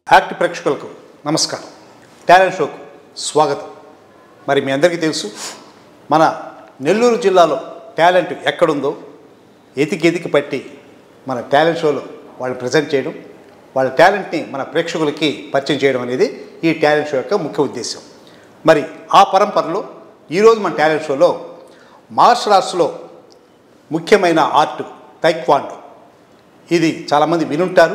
Act ప్రేక్షకులకు నమస్కారం talent షోకు స్వాగతం మరి మీ అందరికీ తెలుసు మన నెల్లూరు జిల్లాలో టాలెంట్ ఎక్కడుందో ఎతికి ఎతికి పట్టి మన టాలెంట్ షోలో వాళ్ళు ప్రజెంట్ చేయడం వాళ్ళ టాలెంట్ని మన ప్రేక్షకులకి పరిచయం చేయడం అనేది ఈ టాలెంట్ షో యొక్క ముఖ్య ఉద్దేశం మరి ఆ పరంపరలో ఈరోజు మన టాలెంట్ షోలో మార్షల్ ఆర్ట్స్లో ముఖ్యమైన ఆర్ట్ తైక్వాండో ఇది చాలామంది వినుంటారు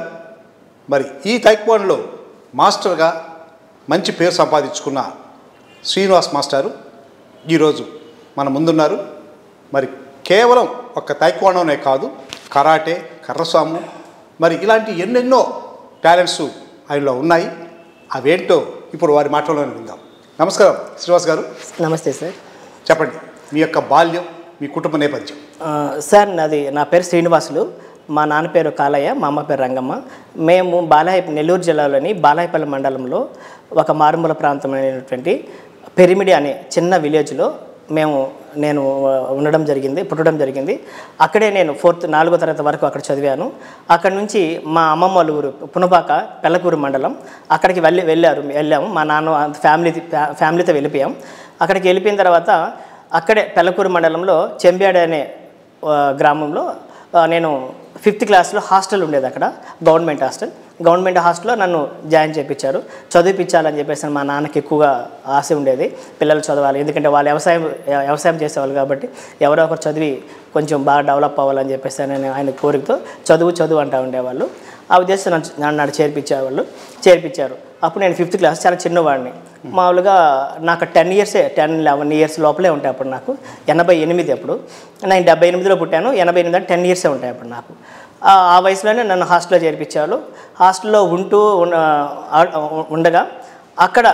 మరి ఈ తైక్వాండ్లో మాస్టర్గా మంచి పేరు సంపాదించుకున్న శ్రీనివాస్ మాస్టారు ఈరోజు మన ముందున్నారు మరి కేవలం ఒక తైక్వాండోనే కాదు కరాటే కర్రస్వాము మరి ఇలాంటి ఎన్నెన్నో టాలెంట్స్ ఆయనలో ఉన్నాయి అవేంటో ఇప్పుడు వారి మాటల్లోనే విందాం నమస్కారం శ్రీనివాస్ గారు నమస్తే సార్ చెప్పండి మీ యొక్క బాల్యం మీ కుటుంబ నేపథ్యం ఆ, సార్ నాది నా పేరు శ్రీనివాసులు మా నాన్న పేరు కాలయ్య మా అమ్మ పేరు రంగమ్మ మేము బాలాయ నెల్లూరు జిల్లాలోని బాలాయపల్లి మండలంలో ఒక మారుమూల ప్రాంతమైనటువంటి పెరిమిడి అనే చిన్న విలేజ్లో మేము నేను ఆ, ఉండడం జరిగింది పుట్టడం జరిగింది అక్కడే నేను ఫోర్త్ నాలుగో తరగతి వరకు అక్కడ చదివాను అక్కడ నుంచి మా అమ్మమ్మ వాళ్ళ ఊరు పునపాక పెళ్ళకూరు మండలం అక్కడికి వెళ్ళి వెళ్ళారు వెళ్ళాము మా నాన్న ఫ్యామిలీ ఫ్యామిలీతో వెళ్ళిపోయాం అక్కడికి వెళ్ళిపోయిన తర్వాత అక్కడే పెళ్ళకూరు మండలంలో చెంబ్యాడ అనే ఆ, గ్రామంలో ఆ, నేను ఫిఫ్త్ క్లాస్లో హాస్టల్ ఉండేది అక్కడ గవర్నమెంట్ హాస్టల్ గవర్నమెంట్ హాస్టల్లో నన్ను జాయిన్ చేయించారు చదివిపించాలని చెప్పేసి మా నాన్నకి ఎక్కువగా ఆశ ఉండేది పిల్లలు చదవాలి ఎందుకంటే వాళ్ళు వ్యవసాయం వ్యవసాయం చేసేవాళ్ళు కాబట్టి ఎవరో ఒకరు చదివి కొంచెం బాగా డెవలప్ అవ్వాలని చెప్పేసి నేను ఆయన కోరికతో చదువు చదువు అంటూ ఉండేవాళ్ళు ఆ ఉద్దేశం నన్ను నన్ను నాడు చేర్పించేవాళ్ళు చేర్పించారు అప్పుడు నేను ఫిఫ్త్ క్లాస్ చాలా చిన్నవాడిని మామూలుగా నాకు టెన్ ఇయర్సే టెన్ లెవెన్ ఇయర్స్ లోపలే ఉంటాయి అప్పుడు నాకు ఎనభై ఎనిమిది అప్పుడు నేను డెబ్బై ఎనిమిదిలో పుట్టాను ఎనభై ఎనిమిది అంటే టెన్ ఇయర్సే ఉంటాయి అప్పుడు నాకు ఆ ఆ వయసులోనే నన్ను హాస్టల్లో చేర్పించారు హాస్టల్లో ఉంటూ ఉన్న- ఆ- ఉండగా అక్కడ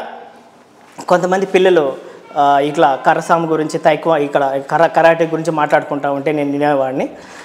కొంతమంది పిల్లలు ఆ, ఇట్లా కర్రసాము గురించి తైక్వా ఇక్కడ కర కరాటే గురించి మాట్లాడుకుంటా ఉంటే నేను వినేవాడిని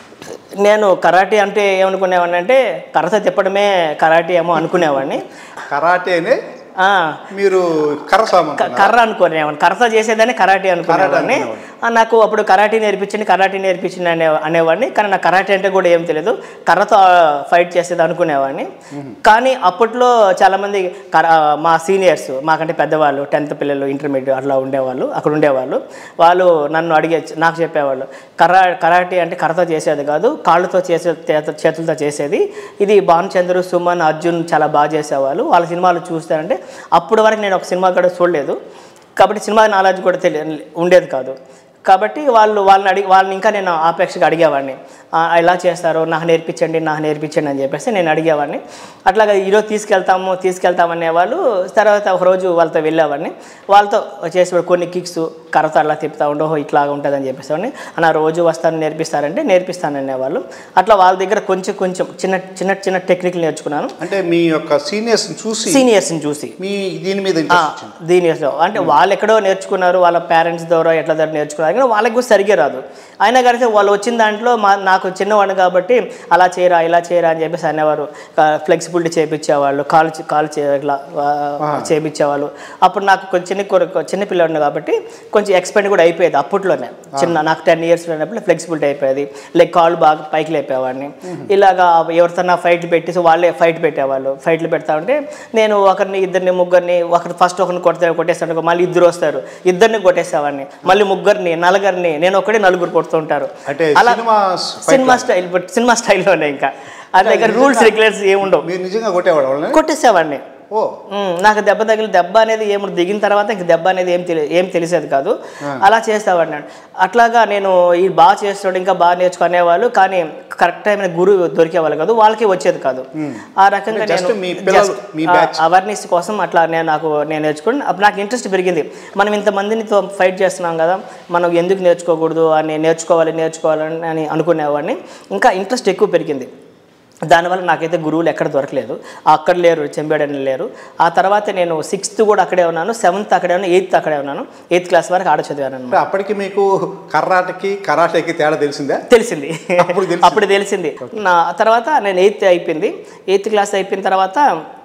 నేను కరాటే అంటే ఏమనుకునేవాడిని అంటే కర్రతో తిప్పడమే కరాటే ఏమో అనుకునేవాడిని కరాటేనే ఆ, మీరు కర్రస్వామి క- కర్ర అనుకునేవాడిని కర్రతో చేసేదాన్ని కరాటే అనుకునేవాడిని ఆ, నాకు అప్పుడు కరాటే నేర్పించండి కరాటే నేర్పించండి అనే అనేవాడిని కానీ నాకు కరాటే అంటే కూడా ఏం తెలియదు కర్రతో ఫైట్ చేసేది అనుకునేవాడిని కానీ అప్పట్లో చాలామంది కర మా సీనియర్స్ మాకంటే పెద్దవాళ్ళు టెన్త్ పిల్లలు ఇంటర్మీడియట్ అట్లా ఉండేవాళ్ళు అక్కడ ఉండేవాళ్ళు వాళ్ళు నన్ను అడిగే నాకు చెప్పేవాళ్ళు కరా కరాటే అంటే కర్రతో చేసేది కాదు కాళ్ళతో చేసే చేత- చేతులతో చేసేది ఇది భానుచంద్రు సుమన్ అర్జున్ చాలా బాగా చేసేవాళ్ళు వాళ్ళ సినిమాలు చూస్తారంటే అప్పటి వరకు నేను ఒక సినిమా కూడా చూడలేదు కాబట్టి సినిమా నాలెడ్జ్ కూడా తెలియ ఉండేది కాదు కాబట్టి వాళ్ళు వాళ్ళని అడిగి వాళ్ళని ఇంకా నేను ఆపేక్షగా అడిగేవాడిని "ఆ, ఎలా చేస్తారో నాకు నేర్పించండి నాకు నేర్పించండి అని చెప్పేసి నేను అడిగేవాడిని అట్లాగా ఈరోజు తీసుకెళ్తాము తీసుకెళ్తామనే వాళ్ళు తర్వాత ఒక రోజు వాళ్ళతో వెళ్ళేవాడిని వాళ్ళతో చేసి కొన్ని కిక్స్ కర్రతో అలా తిప్పుతా ఉండో ఇట్లా ఉంటుందని చెప్పేసి అన్న రోజు వస్తాను నేర్పిస్తారంటే నేర్పిస్తాను అనేవాళ్ళు అట్లా వాళ్ళ దగ్గర కొంచెం కొంచెం చిన్న చిన్న చిన్న టెక్నిక్లు నేర్చుకున్నాను అంటే మీ యొక్క సీనియర్స్ చూసి సీనియర్స్ని చూసి మీ దీని మీద ఇంట్రెస్ట్ వచ్చింది దీని అసలు అంటే వాళ్ళు ఎక్కడో నేర్చుకున్నారు వాళ్ళ పేరెంట్స్ ద్వారా ఎట్లా ద్వారా నేర్చుకున్నారు కానీ వాళ్ళకి కూడా సరిగ్గా రాదు అయినా కానీ వాళ్ళు వచ్చిన దాంట్లో మా నాకు చిన్నవాడు కాబట్టి అలా చేయరా ఇలా చేయరా అని చెప్పేసి అనేవారు ఫ్లెక్సిబిలిటీ చేయించేవాళ్ళు కాలు చే- కాలు చే ఇట్లా ఆ, చేయించేవాళ్ళు అప్పుడు నాకు కొంచెం చిన్న కొర- చిన్న పిల్లవాడిని కాబట్టి కొంచెం ఎక్స్పెండ్ కూడా అయిపోయేది అప్పట్లోనే చిన్న నాకు టెన్ ఇయర్స్ ఉన్నప్పుడు ఫ్లెక్సిబిలిటీ అయిపోయేది లైక్ కాళ్ళు బాగా పైకి లేపేవాడిని ఇలాగా ఎవరితోనా ఫైట్లు పెట్టేసి వాళ్ళే ఫైట్ పెట్టేవాళ్ళు ఫైట్లు పెడతా ఉంటే నేను ఒకరిని ఇద్దరిని ముగ్గురిని ఒకరు ఫస్ట్ ఒకరిని కొడితే కొట్టేస్తాను మళ్ళీ ఇద్దరు వస్తారు ఇద్దరిని కొట్టేసేవాడిని మళ్ళీ ముగ్గురిని నలుగురిని నేను ఒకటే నలుగురు కొడుతుంటారు అంటే అలా cinema cinema style but cinema స్టైల్లోనే ఇంకా అది దగ్గర రూల్స్ రెగ్యులేషన్స్ ఏముండవు మీరు నిజంగా కొట్టేవాడు వాళ్ళని కొట్టేసేవాడిని ఓ ఉమ్, నాకు దెబ్బ తగిలి దెబ్బ అనేది ఏమి దిగిన తర్వాత ఇంక దెబ్బ అనేది ఏం తెలి ఏం తెలిసేది కాదు అలా చేసేవాడిని అట్లాగా నేను ఈ బాగా చేస్తాడు ఇంకా బాగా నేర్చుకునేవాళ్ళు కానీ కరెక్ట్ టైం గురువు దొరికేవాళ్ళు కాదు వాళ్ళకి వచ్చేది కాదు ఆ రకంగా just నేను మీ పిల్లలు, మీ batch. అవేర్నెస్ కోసం అట్లా నేను నాకు నేను నేర్చుకుని అప్పుడు నాకు ఇంట్రెస్ట్ పెరిగింది మనం ఇంతమందినితో ఫైట్ చేస్తున్నాం కదా మనం ఎందుకు నేర్చుకోకూడదు అని నేర్చుకోవాలి నేర్చుకోవాలని అని అనుకునేవాడిని ఇంకా ఇంట్రెస్ట్ ఎక్కువ పెరిగింది దానివల్ల నాకైతే గురువులు ఎక్కడ దొరకలేదు అక్కడ లేరు చెంబేడని లేరు ఆ తర్వాత నేను సిక్స్త్ కూడా అక్కడే ఉన్నాను సెవెంత్ అక్కడే ఉన్నాను ఎయిత్ అక్కడే ఉన్నాను ఎయిత్ క్లాస్ వరకు ఆడ చదివాను అంటే అప్పటికి మీకు కర్రాటకి కరాటేకి తేడా తెలిసిందా తెలిసింది అప్పుడు తెలిసింది. అప్పుడు తెలిసింది నా తర్వాత నేను ఎయిత్ అయిపోయింది ఎయిత్ క్లాస్ అయిపోయిన తర్వాత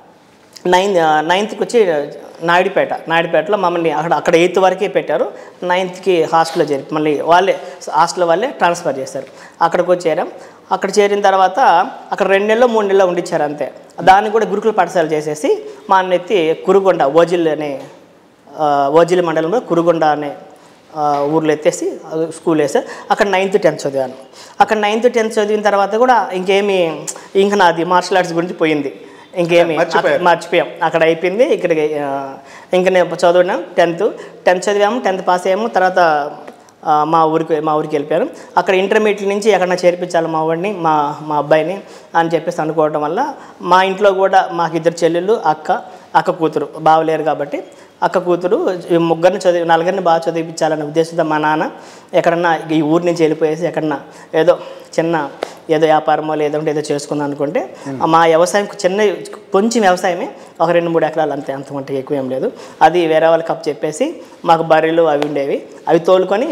నైన్త్ నైన్త్కి వచ్చి నాయుడుపేట నాయుడుపేటలో మమ్మల్ని అక్కడ అక్కడ ఎయిత్ వరకే పెట్టారు నైన్త్కి హాస్టల్లో చేరి మళ్ళీ వాళ్ళే హాస్టల్ వాళ్ళే ట్రాన్స్ఫర్ చేశారు అక్కడికి వచ్చి చేరాం అక్కడ చేరిన తర్వాత అక్కడ రెండు నెలలో మూడు నెలలో ఉండిచ్చారు అంతే దాన్ని కూడా గురుకుల పాఠశాల చేసేసి మా అన్న ఎత్తి కురుగొండ ఓజిల్ అనే ఆ, ఓజిల్ మండలంలో కురుగొండ అనే ఆ, ఊర్లో ఎత్తేసి ఆ, స్కూల్ వేసా అక్కడ నైన్త్ టెన్త్ చదివాను అక్కడ నైన్త్ టెన్త్ చదివిన తర్వాత కూడా ఇంకేమి ఇంకా నాది మార్షల్ ఆర్ట్స్ గురించి పోయింది ఇంకేమి మర్చిపోయారు. అక్కడ మర్చిపోయాం అక్కడ అయిపోయింది ఇక్కడికి ఆ, ఇంకా నేను చదివినాం టెన్త్ టెన్త్ చదివాము టెన్త్ పాస్ అయ్యాము తర్వాత ఆ, మా ఊరికి మా ఊరికి వెళ్ళిపోయాను అక్కడ ఇంటర్మీడియట్ నుంచి ఎక్కడన్నా చేర్పించాలి మా వాడిని మా మా అబ్బాయిని అని చెప్పేసి అనుకోవడం వల్ల మా ఇంట్లో కూడా మాకు ఇద్దరు చెల్లెళ్ళు అక్క అక్క కూతురు బావలేరు కాబట్టి అక్క కూతురు ఈ ముగ్గురిని చదివి నలుగురిని బాగా చదివించాలనే ఉద్దేశంతో మా నాన్న ఎక్కడన్నా ఈ ఊరి నుంచి వెళ్ళిపోయేసి ఎక్కడన్నా ఏదో చిన్న ఏదో వ్యాపారమో లేదంటే ఏదో చేసుకుందాం అనుకుంటే మా వ్యవసాయం చిన్న కొంచెం వ్యవసాయమే ఒక రెండు మూడు ఎకరాలు అంతే అంతమంటే ఎక్కువ ఏం లేదు అది వేరే వాళ్ళకి అప్పు చెప్పేసి మాకు బర్రెలు అవి ఉండేవి అవి తోలుకొని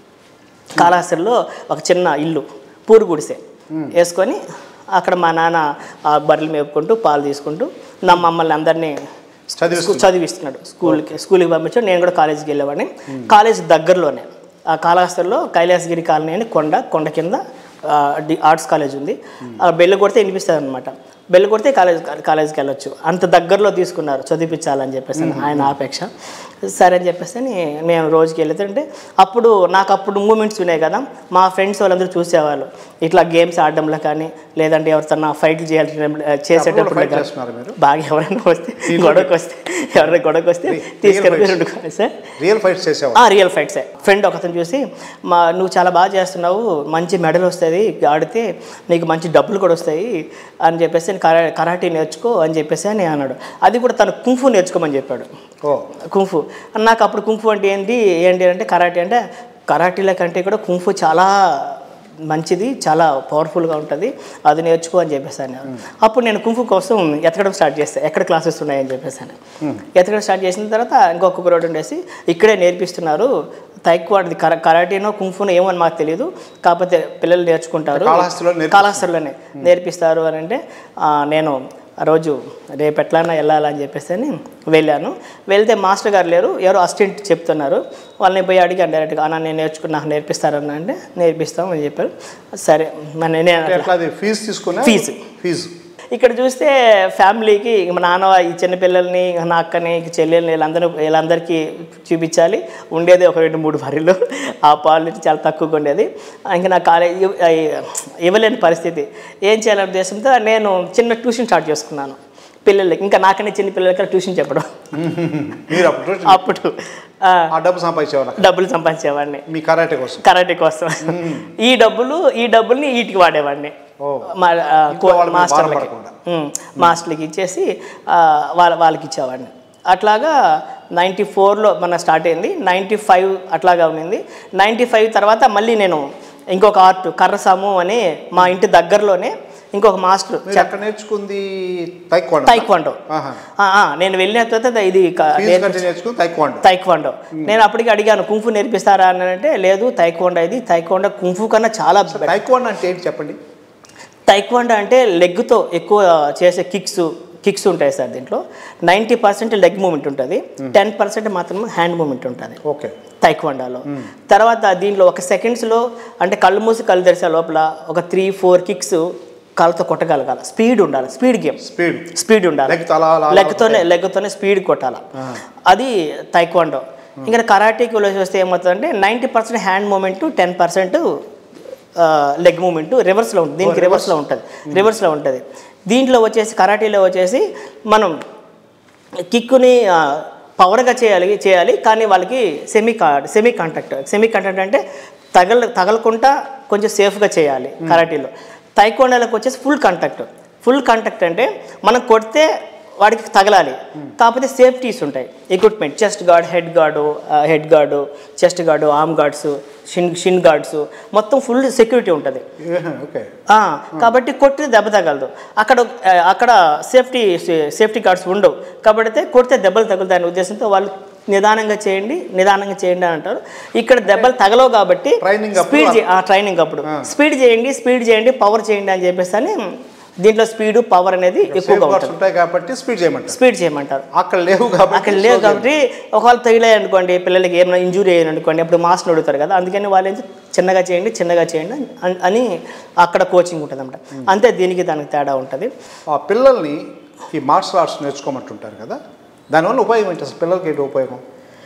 కాళహస్తిలో ఒక చిన్న ఇల్లు పూరు గుడిసె వేసుకొని అక్కడ మా నాన్న ఆ బర్రెలు మేపుకుంటూ పాలు తీసుకుంటూ నా మమ్మల్ని అందరినీ చదివిస్తున్నారు. చదివిస్తున్నాడు స్కూల్కి స్కూల్కి పంపించాడు నేను కూడా కాలేజీకి వెళ్ళేవాడిని కాలేజ్ దగ్గరలోనే ఆ కాళహస్తిలో కైలాసగిరి కాలనీ అని కొండ కొండ కింద ఆ, డి- ఆర్ట్స్ కాలేజ్ ఉంది ఆ బెల్లు కొడితే వినిపిస్తుంది అనమాట బెల్లు కొడితే కాలేజ్ కాలేజీకి వెళ్ళొచ్చు అంత దగ్గరలో తీసుకున్నారు చదివించాలని చెప్పేసి ఆయన ఆపేక్ష సరే అని చెప్పేసి నేను రోజుకి వెళ్తుంటే అప్పుడు నాకు అప్పుడు మూమెంట్స్ ఉన్నాయి కదా మా ఫ్రెండ్స్ వాళ్ళందరూ చూసేవాళ్ళు ఇట్లా గేమ్స్ ఆడడంలో కానీ లేదంటే ఎవరితో ఫైట్లు చేయాలి చేసేటప్పుడు ఫైట్ కానీ చేస్తున్నారు మీరు బాగా ఎవరైనా వస్తే గొడవకి వస్తే ఎవరైనా గొడవకి వస్తే తీసుకెళ్ళి fights. రెండు కాదు సార్ రియల్ ఫైట్స్ చేసేవాళ్ళు ఆ రియల్ ఫైట్సే ఫ్రెండ్ ఒకతను చూసి మా నువ్వు చాలా బాగా చేస్తున్నావు మంచి మెడల్ వస్తుంది ఆడితే నీకు మంచి డబ్బులు కూడా వస్తాయి అని చెప్పేసి కరా కరాటే నేర్చుకో అని చెప్పేసి అని అన్నాడు అది కూడా తను కుంఫు నేర్చుకోమని చెప్పాడు ఓ కుంఫు నాకు అప్పుడు కుంఫు అంటే ఏంటి ఏంటి అంటే కరాటే అంటే కరాటీల కంటే కూడా కుంఫు చాలా మంచిది చాలా పవర్ఫుల్గా ఉంటుంది అది నేర్చుకో అని చెప్పేసాను అప్పుడు నేను కుంఫు కోసం ఎతకడం స్టార్ట్ చేస్తాను ఎక్కడ క్లాసెస్ ఉన్నాయని చెప్పేసాను ఎతకడం స్టార్ట్ చేసిన తర్వాత ఇంకొక రోడ్ ఉండేసి ఇక్కడే నేర్పిస్తున్నారు తైక్వాడ్ కర కరాటీనో కుంఫునో ఏమో అని మాకు తెలియదు కాకపోతే పిల్లలు నేర్చుకుంటారు కాళహస్తిలో నేర్పిస్తారు. కాళహస్తిలోనే నేర్పిస్తారు అని అంటే ఆ, నేను ఆ రోజు రేపు ఎట్లన్నా వెళ్ళాలని చెప్పేసి అని వెళ్ళాను వెళ్తే మాస్టర్ గారు లేరు ఎవరో అసిస్టెంట్ చెప్తున్నారు వాళ్ళని పోయి అడిగాను డైరెక్ట్గా అన్న నేను నేర్చుకుని నాకు నేర్పిస్తారన్న అంటే నేర్పిస్తాం అని చెప్పారు సరే మరి నేను అంటే ఎట్లా అది ఫీజు తీసుకున్నా ఫీజు. ఫీజు ఇక్కడ చూస్తే ఫ్యామిలీకి మా నాన్న ఈ చిన్నపిల్లల్ని నా అక్కని ఈ చెల్లెల్ని వీళ్ళందరూ వీళ్ళందరికీ చూపించాలి ఉండేది ఒక రెండు మూడు బర్రెలు ఆ పాలు చాలా తక్కువగా ఉండేది ఇంకా నా కాలేజ్ ఇవ్వలేని పరిస్థితి ఏం చేయాలనే ఉద్దేశంతో నేను చిన్న ట్యూషన్ స్టార్ట్ చేసుకున్నాను పిల్లలకి ఇంకా నాకనే చిన్న పిల్లలకి ట్యూషన్ చెప్పడం మీరు అప్పుడు అప్పుడు ఆ, ఆ డబ్బు సంపాదించేవాళ్ళు డబ్బులు సంపాదించేవాడిని మీ కరాటే కోసం కరాటే కోసం ఈ డబ్బులు ఈ డబ్బుల్ని వీటికి వాడేవాడిని ఓ. మా ఆ, ఇంట్లో వాళ్ళ మీద మాస్టర్లకి బాధపడకుండా. ఉమ్, మాస్టర్లకి ఇచ్చేసి ఆ, వాళ్ళ వాళ్ళకి ఇచ్చేవాడిని అట్లాగా నైంటీ ఫోర్లో మన స్టార్ట్ అయింది నైంటీ ఫైవ్ అట్లాగా ఉన్నింది నైంటీ ఫైవ్ తర్వాత మళ్ళీ నేను ఇంకొక ఆర్ట్ కర్రసాము అని మా ఇంటి దగ్గరలోనే ఇంకొక మాస్టర్ మీరు అక్కడ నేర్చుకుంది తైక్వాండో తైక్వాండో ఆహా. ఆ, ఆ, నేను వెళ్ళిన తర్వాత ఇది క- ఫీజు కంటే నేర్చుకుని తైక్వాండో తైక్వాండో నేను అప్పటికి అడిగాను కుంఫు నేర్పిస్తారా అని అంటే లేదు తైక్వాండో ఇది తైక్వాండో కుంఫు కన్నా చాలా better. తైక్వాండో అంటే ఏంటి చెప్పండి తైక్వాండో అంటే లెగ్తో ఎక్కువ చేసే కిక్స్ కిక్స్ ఉంటాయి సార్ దీంట్లో నైంటీ పర్సెంట్ లెగ్ మూమెంట్ ఉంటుంది టెన్ పర్సెంట్ మాత్రం హ్యాండ్ మూమెంట్ ఉంటుంది ఓకే తైక్వాండాలో తర్వాత దీంట్లో ఒక సెకండ్స్లో అంటే కళ్ళు మూసి కళ్ళు తెరిసే లోపల ఒక త్రీ ఫోర్ కిక్స్ కాళ్ళతో కొట్టగలగాలి స్పీడ్ ఉండాలి స్పీడ్ గేమ్ స్పీడ్ స్పీడ్ ఉండాలి లెగ్ తలా అలా అలా లెగ్తోనే లెగ్తోనే స్పీడ్ కొట్టాలి అది తైక్వాండో ఇంకా కరాటీకి వస్తే ఏమవుతుందంటే ninety percent hand movement ten percent leg movement రివర్స్లో ఉంటుంది దీనికి రివర్స్లో ఉంటుంది రివర్స్లో ఉంటుంది దీంట్లో వచ్చేసి కరాటీలో వచ్చేసి మనం కిక్కుని పవర్గా చేయాలి చేయాలి కానీ వాళ్ళకి సెమీ కా సెమీ కాంటాక్ట్ సెమీ కాంటాక్ట్ అంటే తగల తగలకుండా కొంచెం సేఫ్గా చేయాలి కరాటీలో తైకోండాలకు వచ్చేసి ఫుల్ కాంటాక్ట్ ఫుల్ కాంటాక్ట్ అంటే మనం కొడితే వాడికి తగలాలి కాకపోతే సేఫ్టీస్ ఉంటాయి equipment chest guard head guard head guard chest guard arm guards shin shin guards మొత్తం ఫుల్ సెక్యూరిటీ ఉంటుంది ఓకే ఆ, కాబట్టి కొట్టి దెబ్బ తగలదు అక్కడ ఆ, అక్కడ సేఫ్టీ సేఫ్టీ కార్డ్స్ ఉండవు కాబట్టి కొడితే దెబ్బలు తగులుతాయనే ఉద్దేశంతో వాళ్ళు నిదానంగా చేయండి నిదానంగా చేయండి అని అంటారు ఇక్కడ దెబ్బలు తగలవు కాబట్టి Training అప్పుడు స్పీడ్ ట్రైనింగ్ అప్పుడు స్పీడ్ చేయండి స్పీడ్ చేయండి పవర్ చేయండి అని చెప్పేసి అని దీంట్లో స్పీడ్ పవర్ అనేది సేఫ్ ఎక్కువగా గార్డ్స్ ఉంటుంది ఉంటాయి కాబట్టి స్పీడ్ చేయమంటారు స్పీడ్ చేయమంటారు అక్కడ లేవు కాబట్టి అక్కడ లేవు కాబట్టి ఒకవేళ తగిలాయి అనుకోండి పిల్లలకి ఏమైనా ఇంజూరీ అయ్యాను అనుకోండి అప్పుడు మాస్టర్ అడుగుతారు కదా అందుకని వాళ్ళు ఏంటి చిన్నగా చేయండి చిన్నగా చేయండి అని- అని అక్కడ కోచింగ్ ఉంటుంది అనమాట అంతే దీనికి దానికి తేడా ఉంటుంది ఆ పిల్లల్ని ఈ మార్షల్ ఆర్ట్స్ నేర్చుకోమంటుంటారు కదా దానివల్ల ఉపయోగం ఏంటి అసలు పిల్లలకి ఏంటి ఉపయోగం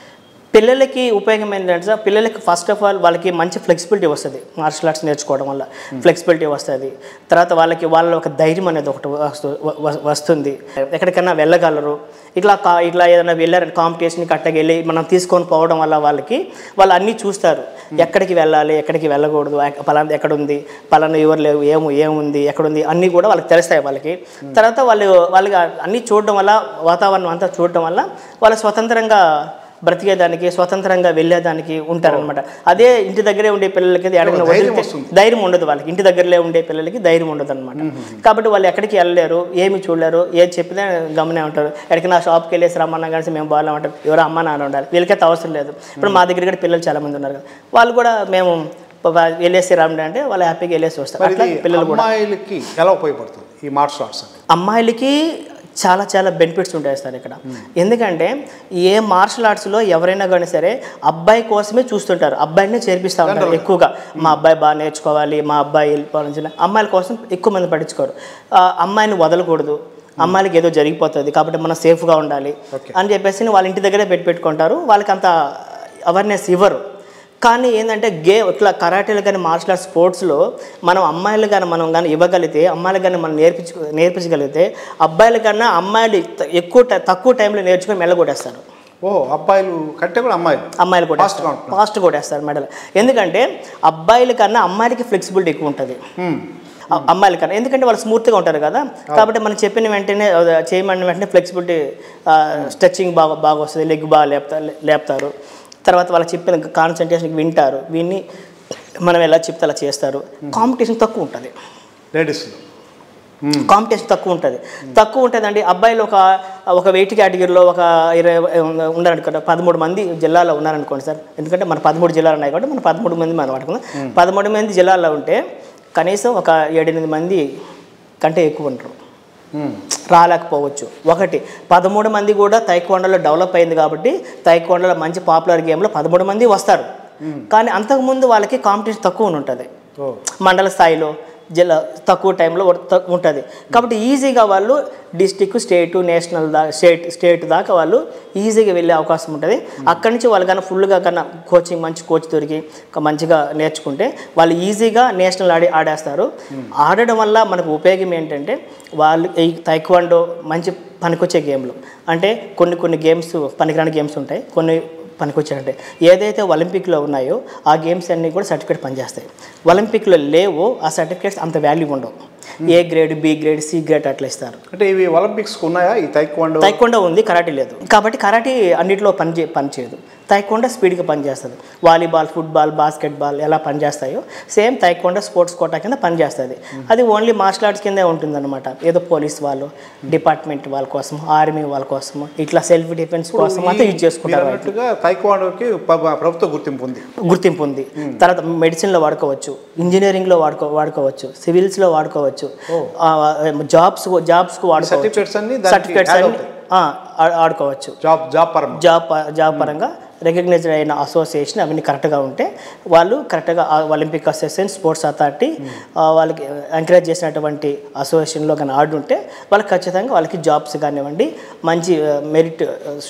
పిల్లలకి ఉపయోగం ఏంటంటే సార్ పిల్లలకి ఫస్ట్ ఆఫ్ ఆల్ వాళ్ళకి మంచి ఫ్లెక్సిబిలిటీ వస్తుంది మార్షల్ ఆర్ట్స్ నేర్చుకోవడం వల్ల ఫ్లెక్సిబిలిటీ వస్తుంది తర్వాత వాళ్ళకి వాళ్ళ ఒక ధైర్యం అనేది ఒకటి వస్తు- వ- వ- వస్తుంది ఎక్కడికైనా వెళ్ళగలరు ఇట్లా కా ఇట్లా ఏదైనా వెళ్ళారంటే కాంపిటీషన్కి కట్టకి వెళ్ళి మనం తీసుకొని పోవడం వల్ల వాళ్ళకి వాళ్ళు అన్నీ చూస్తారు ఎక్కడికి వెళ్ళాలి ఎక్కడికి వెళ్ళకూడదు ఎక్క- పలానా ఎక్కడ ఉంది పలానా ఎవరు లేవు ఏము ఏముంది ఎక్కడుంది అన్నీ కూడా వాళ్ళకి తెలుస్తాయి వాళ్ళకి తర్వాత వాళ్ళు వాళ్ళకి అన్నీ చూడడం వల్ల వాతావరణం అంతా చూడడం వల్ల వాళ్ళు స్వతంత్రంగా బ్రతికేదానికి స్వతంత్రంగా వెళ్ళేదానికి ఉంటారనమాట అదే ఇంటి దగ్గరే ఉండే పిల్లలకి అది ఎక్కడికైనా ధైర్యం వదిలితే వస్తుంది. ధైర్యం ఉండదు వాళ్ళకి ఇంటి దగ్గరలో ఉండే పిల్లలకి ధైర్యం ఉండదు అనమాట కాబట్టి వాళ్ళు ఎక్కడికి వెళ్ళలేరు ఏమి చూడలేరు ఏది చెప్పినా గమనే ఉంటారు ఎక్కడికైనా షాప్కి వెళ్ళేసి రమ్మన్నా కానీ మేము బాగా ఉంటారు ఎవరో అమ్మ నాన్న ఉండాలి వీళ్ళకైతే అవసరం లేదు ఇప్పుడు మా దగ్గర కూడా పిల్లలు చాలా మంది ఉన్నారు కదా వాళ్ళు కూడా మేము ప- వెళ్ళేసి రమ్మంటే అంటే వాళ్ళు హ్యాపీగా వెళ్ళేసి వస్తారు మరి అట్లా ఇది పిల్లలు కూడా అమ్మాయిలకి ఎలా ఉపయోగపడుతుంది ఈ మార్షల్ ఆర్ట్స్ అనేది అమ్మాయిలకి చాలా చాలా బెనిఫిట్స్ ఉంటాయి సార్ ఇక్కడ ఎందుకంటే ఏ మార్షల్ ఆర్ట్స్లో ఎవరైనా కానీ సరే అబ్బాయి కోసమే చూస్తుంటారు అబ్బాయినే చేర్పిస్తూ ఉంటారు ఎక్కువగా మా అబ్బాయి బాగా నేర్చుకోవాలి మా అబ్బాయి వెళ్ళిపోవాలని అమ్మాయిల కోసం ఎక్కువ మంది పట్టించుకోరు ఆ, అమ్మాయిని వదలకూడదు అమ్మాయిలకి ఏదో జరిగిపోతుంది కాబట్టి మనం సేఫ్గా ఉండాలి అని చెప్పేసి వాళ్ళ ఇంటి దగ్గరే పెట్టి పెట్టుకుంటారు వాళ్ళకి అంత అవేర్నెస్ ఇవ్వరు కానీ ఏంటంటే గే ఇట్లా కరాటేలు కానీ మార్షల్ ఆర్ట్స్ స్పోర్ట్స్లో మనం అమ్మాయిలు కానీ మనం కానీ ఇవ్వగలిగితే అమ్మాయిలు కానీ మనం నేర్పించు నేర్పించగలిగితే అబ్బాయిల కన్నా అమ్మాయిలు త- ఎక్కువ ట- తక్కువ టైంలో నేర్చుకొని మెల్లగొట్టేస్తారు ఓ అబ్బాయిలు కంటే కూడా అమ్మాయిలు అమ్మాయిలు కూడా Fast గా ఉంటున్నారు. ఫాస్ట్ కొట్టేస్తారు మెడల్ ఎందుకంటే అబ్బాయిల కన్నా అమ్మాయిలకి ఫ్లెక్సిబిలిటీ ఎక్కువ ఉంటుంది హ్మ్. అ- అమ్మాయిల కన్నా ఎందుకంటే వాళ్ళు స్మూత్గా ఉంటారు కదా కాబట్టి మనం చెప్పిన వెంటనే ఆ, చేయమని వెంటనే ఫ్లెక్సిబిలిటీ స్ట్రెచ్చింగ్ బాగా బాగా వస్తుంది లెగ్ బాగా లేపుతా లేపుతారు తర్వాత వాళ్ళు చెప్పిన కాన్సన్ట్రేషన్ వింటారు విని మనం ఎలా చెప్తే అలా చేస్తారు కాంపిటీషన్ తక్కువ ఉంటుంది లేడీస్లో కాంపిటీషన్ తక్కువ ఉంటుంది తక్కువ ఉంటుందండి అబ్బాయిలు ఒక ఒక వెయిట్ కేటగిరీలో ఒక ఇరవై ఉన్నారనుకోండి పదమూడు మంది జిల్లాలో ఉన్నారనుకోండి సార్ ఎందుకంటే మన పదమూడు జిల్లాలు ఉన్నాయి కాబట్టి మన పదమూడు మంది మనం పట్టుకుందాం పదమూడు మంది జిల్లాల్లో ఉంటే కనీసం ఒక ఏడెనిమిది మంది కంటే ఎక్కువ ఉంటారు హ్మ్. రాలేకపోవచ్చు ఒకటి పదమూడు మంది కూడా తైక్వాండోలో డెవలప్ అయింది కాబట్టి తైక్వాండోలో మంచి పాపులర్ గేమ్లో పదమూడు మంది వస్తారు కానీ అంతకుముందు వాళ్ళకి కాంపిటీషన్ తక్కువ ఉంటుంది ఓ మండల స్థాయిలో జిల్లా తక్కువ టైంలో ఉంటుంది కాబట్టి ఈజీగా వాళ్ళు డిస్టిక్ స్టేట్ నేషనల్ దా స్టేట్ స్టేట్ దాకా వాళ్ళు ఈజీగా వెళ్ళే అవకాశం ఉంటుంది అక్కడి నుంచి వాళ్ళు కన్నా ఫుల్గా కన్నా కోచింగ్ మంచి కోచ్ దొరికి ఒక మంచిగా నేర్చుకుంటే వాళ్ళు ఈజీగా నేషనల్ ఆడి ఆడేస్తారు ఆడడం వల్ల మనకు ఉపయోగం ఏంటంటే వాళ్ళు ఈ తైక్వాండో మంచి పనికొచ్చే గేమ్లు అంటే కొన్ని కొన్ని గేమ్స్ పనికిరాని గేమ్స్ ఉంటాయి కొన్ని పనికొచ్చాయంటే ఏదైతే ఒలింపిక్లో ఉన్నాయో ఆ గేమ్స్ అన్నీ కూడా సర్టిఫికేట్ పనిచేస్తాయి ఒలింపిక్లో లేవో ఆ సర్టిఫికేట్స్ అంత వాల్యూ ఉండవు A grade B grade C grade అట్లా ఇస్తారు అంటే ఇవి ఒలింపిక్స్కి ఉన్నాయా ఈ తైక్వాండో తైకొండ ఉంది కరాటీ లేదు కాబట్టి కరాటీ అన్నిటిలో పని చే పని చేయదు తైకొండ స్పీడ్గా పనిచేస్తుంది వాలీబాల్ ఫుట్బాల్ బాస్కెట్బాల్ ఎలా పనిచేస్తాయో సేమ్ తైకొండ స్పోర్ట్స్ కోటా కింద పనిచేస్తుంది అది ఓన్లీ మార్షల్ ఆర్ట్స్ కిందే ఉంటుందన్నమాట ఏదో పోలీస్ వాళ్ళు డిపార్ట్మెంట్ వాళ్ళ కోసం ఆర్మీ వాళ్ళ కోసం ఇట్లా సెల్ఫ్ డిఫెన్స్ కోసం అంతా యూజ్ చేసుకుంటారు మీరు అన్నట్టుగా తైక్వాండోకి ప- ప్రభుత్వ గుర్తింపు ఉంది గుర్తింపు ఉంది తర్వాత మెడిసిన్లో వాడుకోవచ్చు ఇంజనీరింగ్లో వాడుకో వాడుకోవచ్చు సివిల్స్లో వాడుకోవచ్చు జాబ్స్ జాబ్స్కు వాడుకోవచ్చు సర్టిఫికేట్స్ అన్ని దానికి సర్టిఫికేట్స్ add అన్ని ఆ, ఆ- ఆడుకోవచ్చు జాబ్ జాబ్ పరం జాబ్ ప- జాబ్ పరంగా రికగ్నైజ్డ్ అయిన అసోసియేషన్ అవన్నీ కరెక్ట్గా ఉంటే వాళ్ళు కరెక్ట్గా ఆ ఒలింపిక్ అసోసియేషన్ స్పోర్ట్స్ అథారిటీ ఆ, వాళ్ళకి ఎంకరేజ్ చేసినటువంటి అసోసియేషన్లో కానీ ఆడుంటే వాళ్ళకి ఖచ్చితంగా వాళ్ళకి జాబ్స్ కానివ్వండి మంచి మెరిట్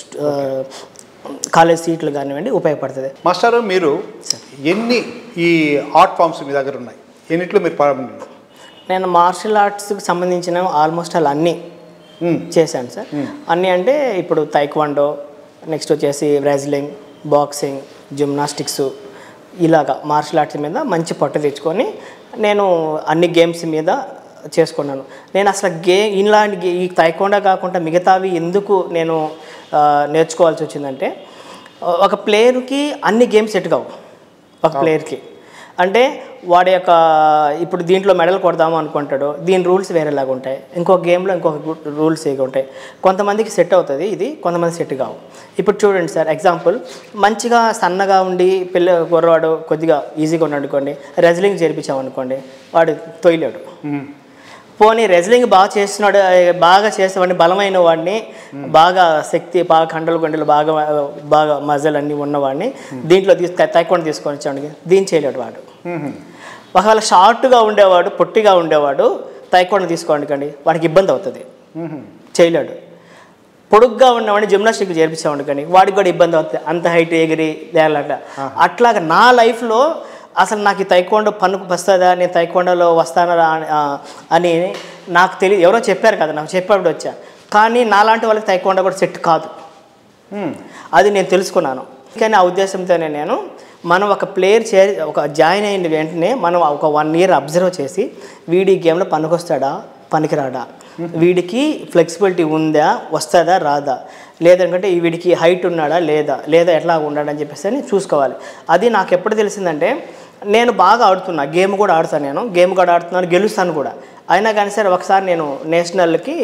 కాలేజ్ సీట్లు కానివ్వండి ఉపయోగపడుతుంది మాస్టారు మీరు ఎన్ని ఈ ఆర్ట్ ఫామ్స్ మీ దగ్గర ఉన్నాయి ఎన్నిట్లో మీరు ప్రారంభించారు నేను మార్షల్ ఆర్ట్స్కి సంబంధించిన ఆల్మోస్ట్ ఆల్ అన్నీ మ్మ్. చేశాను సార్ అన్నీ అంటే ఇప్పుడు తైక్వాండో నెక్స్ట్ వచ్చేసి రెజ్లింగ్ బాక్సింగ్ జిమ్నాస్టిక్స్ ఇలాగా మార్షల్ ఆర్ట్స్ మీద మంచి పట్టు తెచ్చుకొని నేను అన్ని గేమ్స్ మీద చేసుకున్నాను నేను అసలు గే ఇలాంటి గే- ఈ తైకోండా కాకుండా మిగతావి ఎందుకు నేను ఆ, నేర్చుకోవాల్సి వచ్చిందంటే ఒక ప్లేయర్కి అన్ని గేమ్స్ సెట్ కావు ఒక ప్లేయర్కి అంటే వాడి యొక్క ఇప్పుడు దీంట్లో మెడల్ కొడదాము అనుకుంటాడు దీని రూల్స్ వేరేలాగా ఉంటాయి ఇంకొక గేమ్లో ఇంకొక రూల్స్ ఏగా ఉంటాయి కొంతమందికి సెట్ అవుతుంది ఇది కొంతమంది సెట్ కావు ఇప్పుడు చూడండి సార్ ఎగ్జాంపుల్ మంచిగా సన్నగా ఉండి పిల్ల కుర్రవాడు కొద్దిగా ఈజీగా ఉన్నాడు అనుకోండి రెజ్లింగ్ చేర్పించామనుకోండి వాడు తొయ్యలేడు మ్మ్. పోనీ రెజ్లింగ్ బాగా చేస్తున్నాడు బాగా చేసేవాడిని బలమైన వాడిని బాగా శక్తి బాగా కండలు గంటలు బాగా బాగా మజలు అన్నీ ఉన్నవాడిని దీంట్లో తీసుకు తైకుండా తీసుకొని వచ్చాడు దీన్ని చేయలేడు వాడు మ్మ్. ఒకవేళ షార్ట్గా ఉండేవాడు పొట్టిగా ఉండేవాడు తైకుండా తీసుకోండి కండి వాడికి ఇబ్బంది అవుతుంది మ్మ్. చేయలేడు పొడుగ్గా ఉన్నవాడిని జిమ్నాస్టిక్ చేర్పించేవాడు కానీ వాడికి కూడా ఇబ్బంది అవుతుంది అంత హైట్ ఎగిరి లేలాట అట్లాగా నా లైఫ్లో అసలు నాకు ఈ తైకోండో పన్నుకు వస్తుందా నేను తైకోండోలో వస్తానా రా అని- ఆ, అని నాకు తెలియదు ఎవరో చెప్పారు కదా నాకు చెప్పేప్పుడు వచ్చా కానీ నాలాంటి వాళ్ళకి తైకోండో కూడా సెట్ కాదు మ్మ్. అది నేను తెలుసుకున్నాను కానీ ఆ ఉద్దేశంతోనే నేను మనం ఒక ప్లేయర్ చే ఒక జాయిన్ అయిన వెంటనే మనం ఒక వన్ ఇయర్ అబ్జర్వ్ చేసి వీడి గేమ్లో పనికొస్తాడా పనికిరాడా వీడికి ఫ్లెక్సిబిలిటీ ఉందా వస్తుందా రాదా లేదంటే ఈ వీడికి హైట్ ఉన్నాడా లేదా లేదా ఎట్లా ఉన్నాడని చెప్పేసి అని చూసుకోవాలి అది నాకు ఎప్పుడు తెలిసిందంటే నేను బాగా ఆడుతున్నా గేమ్ కూడా ఆడుతాను నేను గేమ్ కూడా ఆడుతున్నాను గెలుస్తాను కూడా అయినా కానీ సరే ఒకసారి నేను నేషనల్కి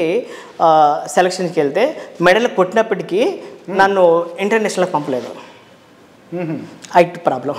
సెలక్షన్కి వెళ్తే మెడల్ కొట్టినప్పటికీ నన్ను ఇంటర్నేషనల్కి పంపలేదు మ్మ్. హైట్ ప్రాబ్లం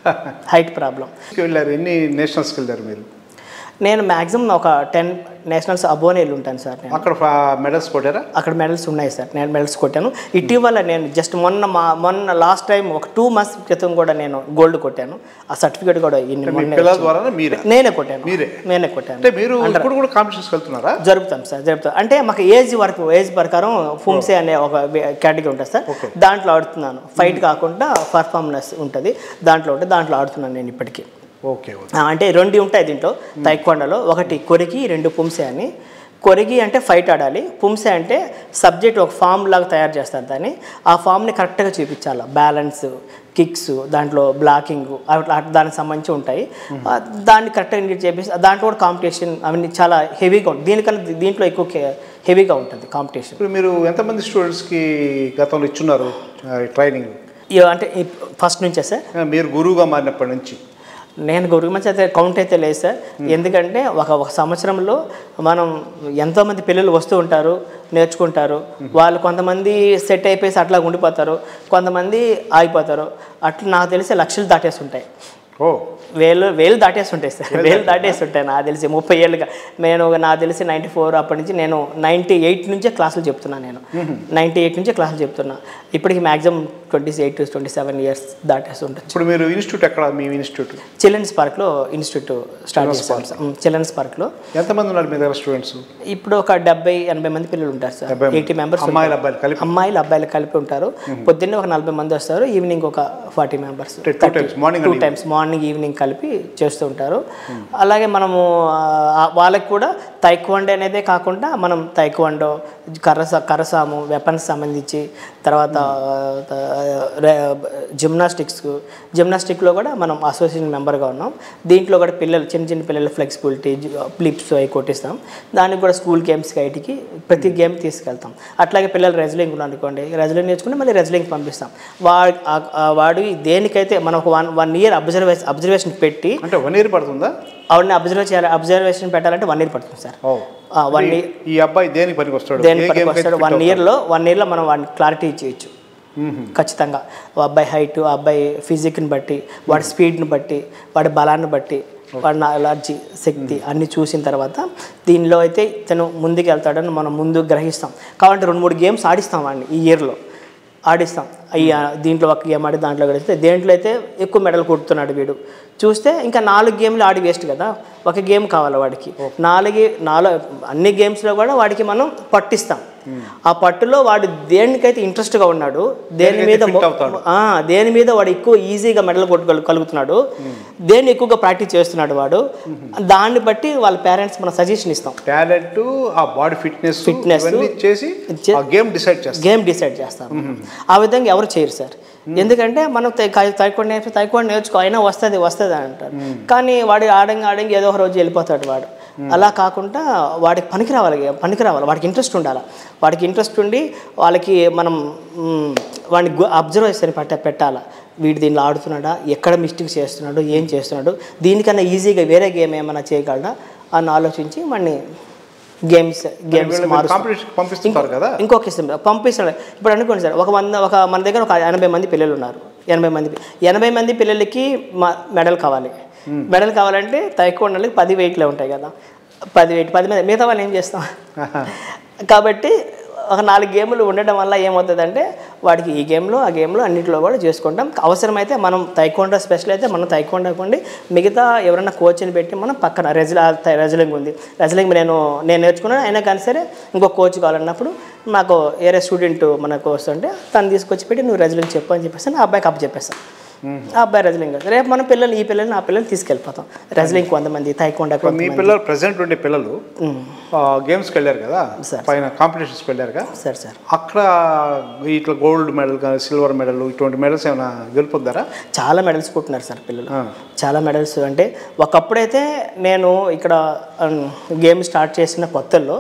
హైట్ ప్రాబ్లం వెళ్ళారు ఎన్ని నేషనల్స్కి వెళ్ళారు మీరు నేను మ్యాక్సిమం ఒక టెన్ నేషనల్స్ అబోనే వెళ్ళి ఉంటాను సార్ నేను అక్కడ మెడల్స్ కొట్టారా అక్కడ మెడల్స్ ఉన్నాయి సార్ నేను మెడల్స్ కొట్టాను ఇటీవల నేను జస్ట్ మొన్న మా మొన్న లాస్ట్ టైం ఒక టూ మంత్స్ క్రితం కూడా నేను గోల్డ్ కొట్టాను ఆ సర్టిఫికేట్ కూడా ఇన్ని మీ మొన్నే పిల్లల వచ్చింది. ద్వారా మీరే నేనే కొట్టాను మీరే? నేనే కొట్టాను అంటే మీరు ఇప్పుడు కూడా కాంపిటీషన్స్కి వెళ్తున్నారా జరుపుతాం సార్ జరుపుతాం అంటే మాకు ఏజ్ వరకు ఏజ్ ప్రకారం ఫుమ్సే అనే ఒక కేటగిరీ ఉంటుంది సార్ Okay. దాంట్లో ఆడుతున్నాను ఫైట్ కాకుండా పర్ఫార్మెన్స్ ఉంటుంది దాంట్లో ఉంటుంది దాంట్లో ఆడుతున్నాను నేను ఇప్పటికీ ఓకే ఓకే ఆ, అంటే రెండు ఉంటాయి దీంట్లో తైక్వాండోలో ఒకటి కొరిగి రెండు పుంసే అని కొరిగి అంటే ఫైట్ ఆడాలి పుంసే అంటే సబ్జెక్ట్ ఒక ఫామ్ లాగా తయారు చేస్తారు దాన్ని ఆ ఫామ్ని కరెక్ట్గా చూపించాలి బ్యాలెన్స్ కిక్స్ దాంట్లో బ్లాకింగ్ అట్లా అట్లా దానికి సంబంధించి ఉంటాయి ఆ, దాన్ని కరెక్ట్గా ఇండిట్ చేపిస్తే దాంట్లో కూడా కాంపిటీషన్ అవన్నీ చాలా హెవీగా ఉంటుంది దీనికన్నా దీంట్లో ఎక్కువ హెవీగా ఉంటుంది కాంపిటీషన్ ఇప్పుడు మీరు ఎంతమంది స్టూడెంట్స్కి గతంలో ఇచ్చున్నారు ట్రైనింగ్ అంటే ఫస్ట్ నుంచే సార్ మీరు గురువుగా మారినప్పటి నుంచి నేను గురువు మంచి అయితే కౌంట్ అయితే లేదు సార్ ఎందుకంటే ఒక ఒక సంవత్సరంలో మనం ఎంతోమంది పిల్లలు వస్తూ ఉంటారు నేర్చుకుంటారు వాళ్ళు కొంతమంది సెట్ అయిపోయి అట్లా ఉండిపోతారు కొంతమంది ఆగిపోతారు అట్లా నాకు తెలిసి లక్షలు దాటేసి ఉంటాయి ఓ వేలు వేలు దాటేసి ఉంటాయి సార్ వేలు దాటేసి ఉంటాయి నాకు తెలిసి ముప్పై ఏళ్ళుగా నేను నాకు తెలిసి నైంటీ ఫోర్ అప్పటి నుంచి నేను నైంటీ ఎయిట్ నుంచే క్లాసులు చెప్తున్నాను నేను నైంటీ ఎయిట్ నుంచే క్లాసులు చెప్తున్నా ఇప్పటికి maximum twenty eight to twenty seven years దాటేసి ఉంటుంది ఇప్పుడు మీరు ఇన్స్టిట్యూట్ ఎక్కడ మీ ఇన్స్టిట్యూట్ చిల్డ్రన్స్ పార్క్లో ఇన్స్టిట్యూట్ స్టార్ట్ చేస్తాం చిల్డ్రన్స్ పార్క్లో ఎంతమంది ఉన్నారు మీ దగ్గర స్టూడెంట్స్ ఇప్పుడు ఒక డెబ్బై ఎనభై మంది పిల్లలు ఉంటారు సార్ డెబ్బై మంది. ఎయిటీ మెంబర్స్ అమ్మాయిలు అబ్బాయిలు కలిపి అమ్మాయిలు అబ్బాయిలు కలిపి ఉంటారు పొద్దున్నే ఒక నలభై మంది వస్తారు ఈవినింగ్ ఒక forty members two times, morning two and times morning evening కలిపి చేస్తూ ఉంటారు అలాగే మనము ఆ, వాళ్ళకి కూడా తైక్వాండో అనేదే కాకుండా మనం తైక్వాండో కర్రస కరసాము వెపన్స్ సంబంధించి తర్వాత జిమ్నాస్టిక్స్ జిమ్నాస్టిక్లో కూడా మనం అసోసియేషన్ మెంబర్గా ఉన్నాం దీంట్లో కూడా పిల్లలు చిన్న చిన్న పిల్లల ఫ్లెక్సిబిలిటీ ఫ్లిప్స్ అవి కొట్టిస్తాం దానికి కూడా స్కూల్ గేమ్స్కి ఐటికి ప్రతి గేమ్ తీసుకెళ్తాం అట్లాగే పిల్లలు రెజ్లింగ్ అనుకోండి రెజ్లింగ్ నేర్చుకుంటే మళ్ళీ రెజ్లింగ్ పంపిస్తాం వాడు ఆ- ఆ వాడు దేనికైతే మనం ఒక one one year observation observation పెట్టి అంటే వన్ ఇయర్ పడుతుందా ఆవిడని అబ్జర్వ్ చేయాలి అబ్జర్వేషన్ పెట్టాలంటే వన్ ఇయర్ పడుతుంది సార్ ఓ వన్ ఈ- ఇయర్ ఈ అబ్బాయి దేనికి పనికి వస్తాడు దేని ఏ పనికి game కి వస్తాడు fit వన్ అవుతాడు? ఇయర్లో వన్ ఇయర్లో మనం వాడిని క్లారిటీ ఇచ్చేయచ్చు ఖచ్చితంగా ఆ అబ్బాయి హైట్ ఆ అబ్బాయి ఫిజిక్ని బట్టి వాడి స్పీడ్ని బట్టి వాడి బలాన్ని బట్టి వాడి నాలెడ్జి శక్తి అన్ని చూసిన తర్వాత దీనిలో అయితే తను ముందుకు వెళ్తాడని మనం ముందు గ్రహిస్తాం కాబట్టి రెండు మూడు గేమ్స్ ఆడిస్తాం వాడిని ఈ ఇయర్లో ఆడిస్తాం అయ్యా దీంట్లో ఒక గేమ్ ఆడి దాంట్లో గడిస్తే దేంట్లో అయితే ఎక్కువ మెడల్ కొడుతున్నాడు వీడు చూస్తే ఇంకా నాలుగు గేమ్లు ఆడి వేస్ట్ కదా ఒక గేమ్ కావాలి వాడికి నాలుగు నాలుగు అన్ని గేమ్స్లో కూడా వాడికి మనం పట్టిస్తాం ఆ పట్టులో వాడు దేనికైతే ఇంట్రెస్ట్గా ఉన్నాడు దేని దేనికైతే మీద fit మొ- అవుతాడు. ఆ, దేని మీద వాడు ఎక్కువ ఈజీగా మెడల్ కొట్టుకోగలు కలుగుతున్నాడు దేన్ని ఎక్కువగా ప్రాక్టీస్ చేస్తున్నాడు వాడు దాన్ని బట్టి వాళ్ళ పేరెంట్స్ మనం సజెషన్ ఇస్తాం టాలెంట్ ఆ బాడీ ఫిట్నెస్ Fitness. ఇవన్నీ చేసి చే- ఆ గేమ్ డిసైడ్ చేస్తారు గేమ్ డిసైడ్ చేస్తాం ఆ విధంగా ఎవరు చేయరు సార్ ఎందుకంటే మనం తైకోండి నేర్చు తైకోండి నేర్చుకో అయినా వస్తుంది వస్తుంది అంటారు కానీ వాడి ఆడంగా ఆడంగా ఏదో ఒక రోజు వెళ్ళిపోతాడు వాడు అలా కాకుండా వాడికి పనికి రావాలి పనికి రావాలి వాడికి ఇంట్రెస్ట్ ఉండాలి వాడికి ఇంట్రెస్ట్ ఉండి వాళ్ళకి మనం మ్, వాడిని అబ్జర్వేషన్ పట్ట పెట్టాలి వీడు దీనిలో ఆడుతున్నాడా ఎక్కడ మిస్టేక్ చేస్తున్నాడు ఏం చేస్తున్నాడు దీనికన్నా ఈజీగా వేరే గేమ్ ఏమైనా చేయగలడా అని ఆలోచించి వాడిని గేమ్స్ గేమ్స్ మారుస్తాం కాంపిటీషన్ పంపిస్తుంటారు కదా ఇంకొక ఇష్టం పంపిస్తున్నాడు ఇప్పుడు అనుకోండి సార్ ఒక వంద ఒక మన దగ్గర ఒక ఎనభై మంది పిల్లలు ఉన్నారు ఎనభై మంది ఎనభై మంది పిల్లలకి మ- మెడల్ కావాలి మెడల్ కావాలంటే తైకోండలకి పది వెయిట్లే ఉంటాయి కదా పది వెయిట్ పది మంది మిగతా వాళ్ళు ఏం చేస్తాం కాబట్టి ఒక నాలుగు గేములు ఉండడం వల్ల ఏమవుతుందంటే వాడికి ఈ గేమ్లో ఆ గేమ్లో అన్నింటిలో కూడా చేసుకుంటాం అవసరమైతే మనం తైకోండా స్పెషల్ అయితే మనం తైకోండా కొండి మిగతా ఎవరైనా కోచ్ని పెట్టి మనం పక్కన రెజ్ల రెజ్లింగ్ ఉంది రెజ్లింగ్ నేను నేను నేర్చుకున్నాను అయినా కానీ సరే ఇంకో కోచ్ కావాలన్నప్పుడు నాకు ఏరే స్టూడెంట్ మనకు వస్తుంటే తను తీసుకొచ్చి పెట్టి నువ్వు రెజ్లింగ్ చెప్పు అని చెప్పేసి ఆ అబ్బాయికి అప్పు చెప్పేస్తాను ఆ అబ్బాయి రెజ్లింగ్ రేపు మన పిల్లలు ఈ పిల్లల్ని ఆ పిల్లల్ని తీసుకెళ్ళిపోతాం రెజ్లింగ్ కొంతమంది తైకోండా ఇప్పుడు మీ పిల్లలు ప్రజెంట్ ఉండే పిల్లలు గేమ్స్కి వెళ్ళారు కదా సార్. పైన కాంపిటీషన్స్కి వెళ్ళారు కదా సార్ సార్ అక్కడ ఇట్లా గోల్డ్ మెడల్ కానీ సిల్వర్ మెడల్ ఇటువంటి మెడల్స్ ఏమైనా గెలుపొద్దారా చాలా మెడల్స్ కొట్టినారు సార్ పిల్లలు ఆ. చాలా మెడల్స్ అంటే ఒకప్పుడైతే నేను ఇక్కడ గేమ్ స్టార్ట్ చేసిన కొత్తల్లో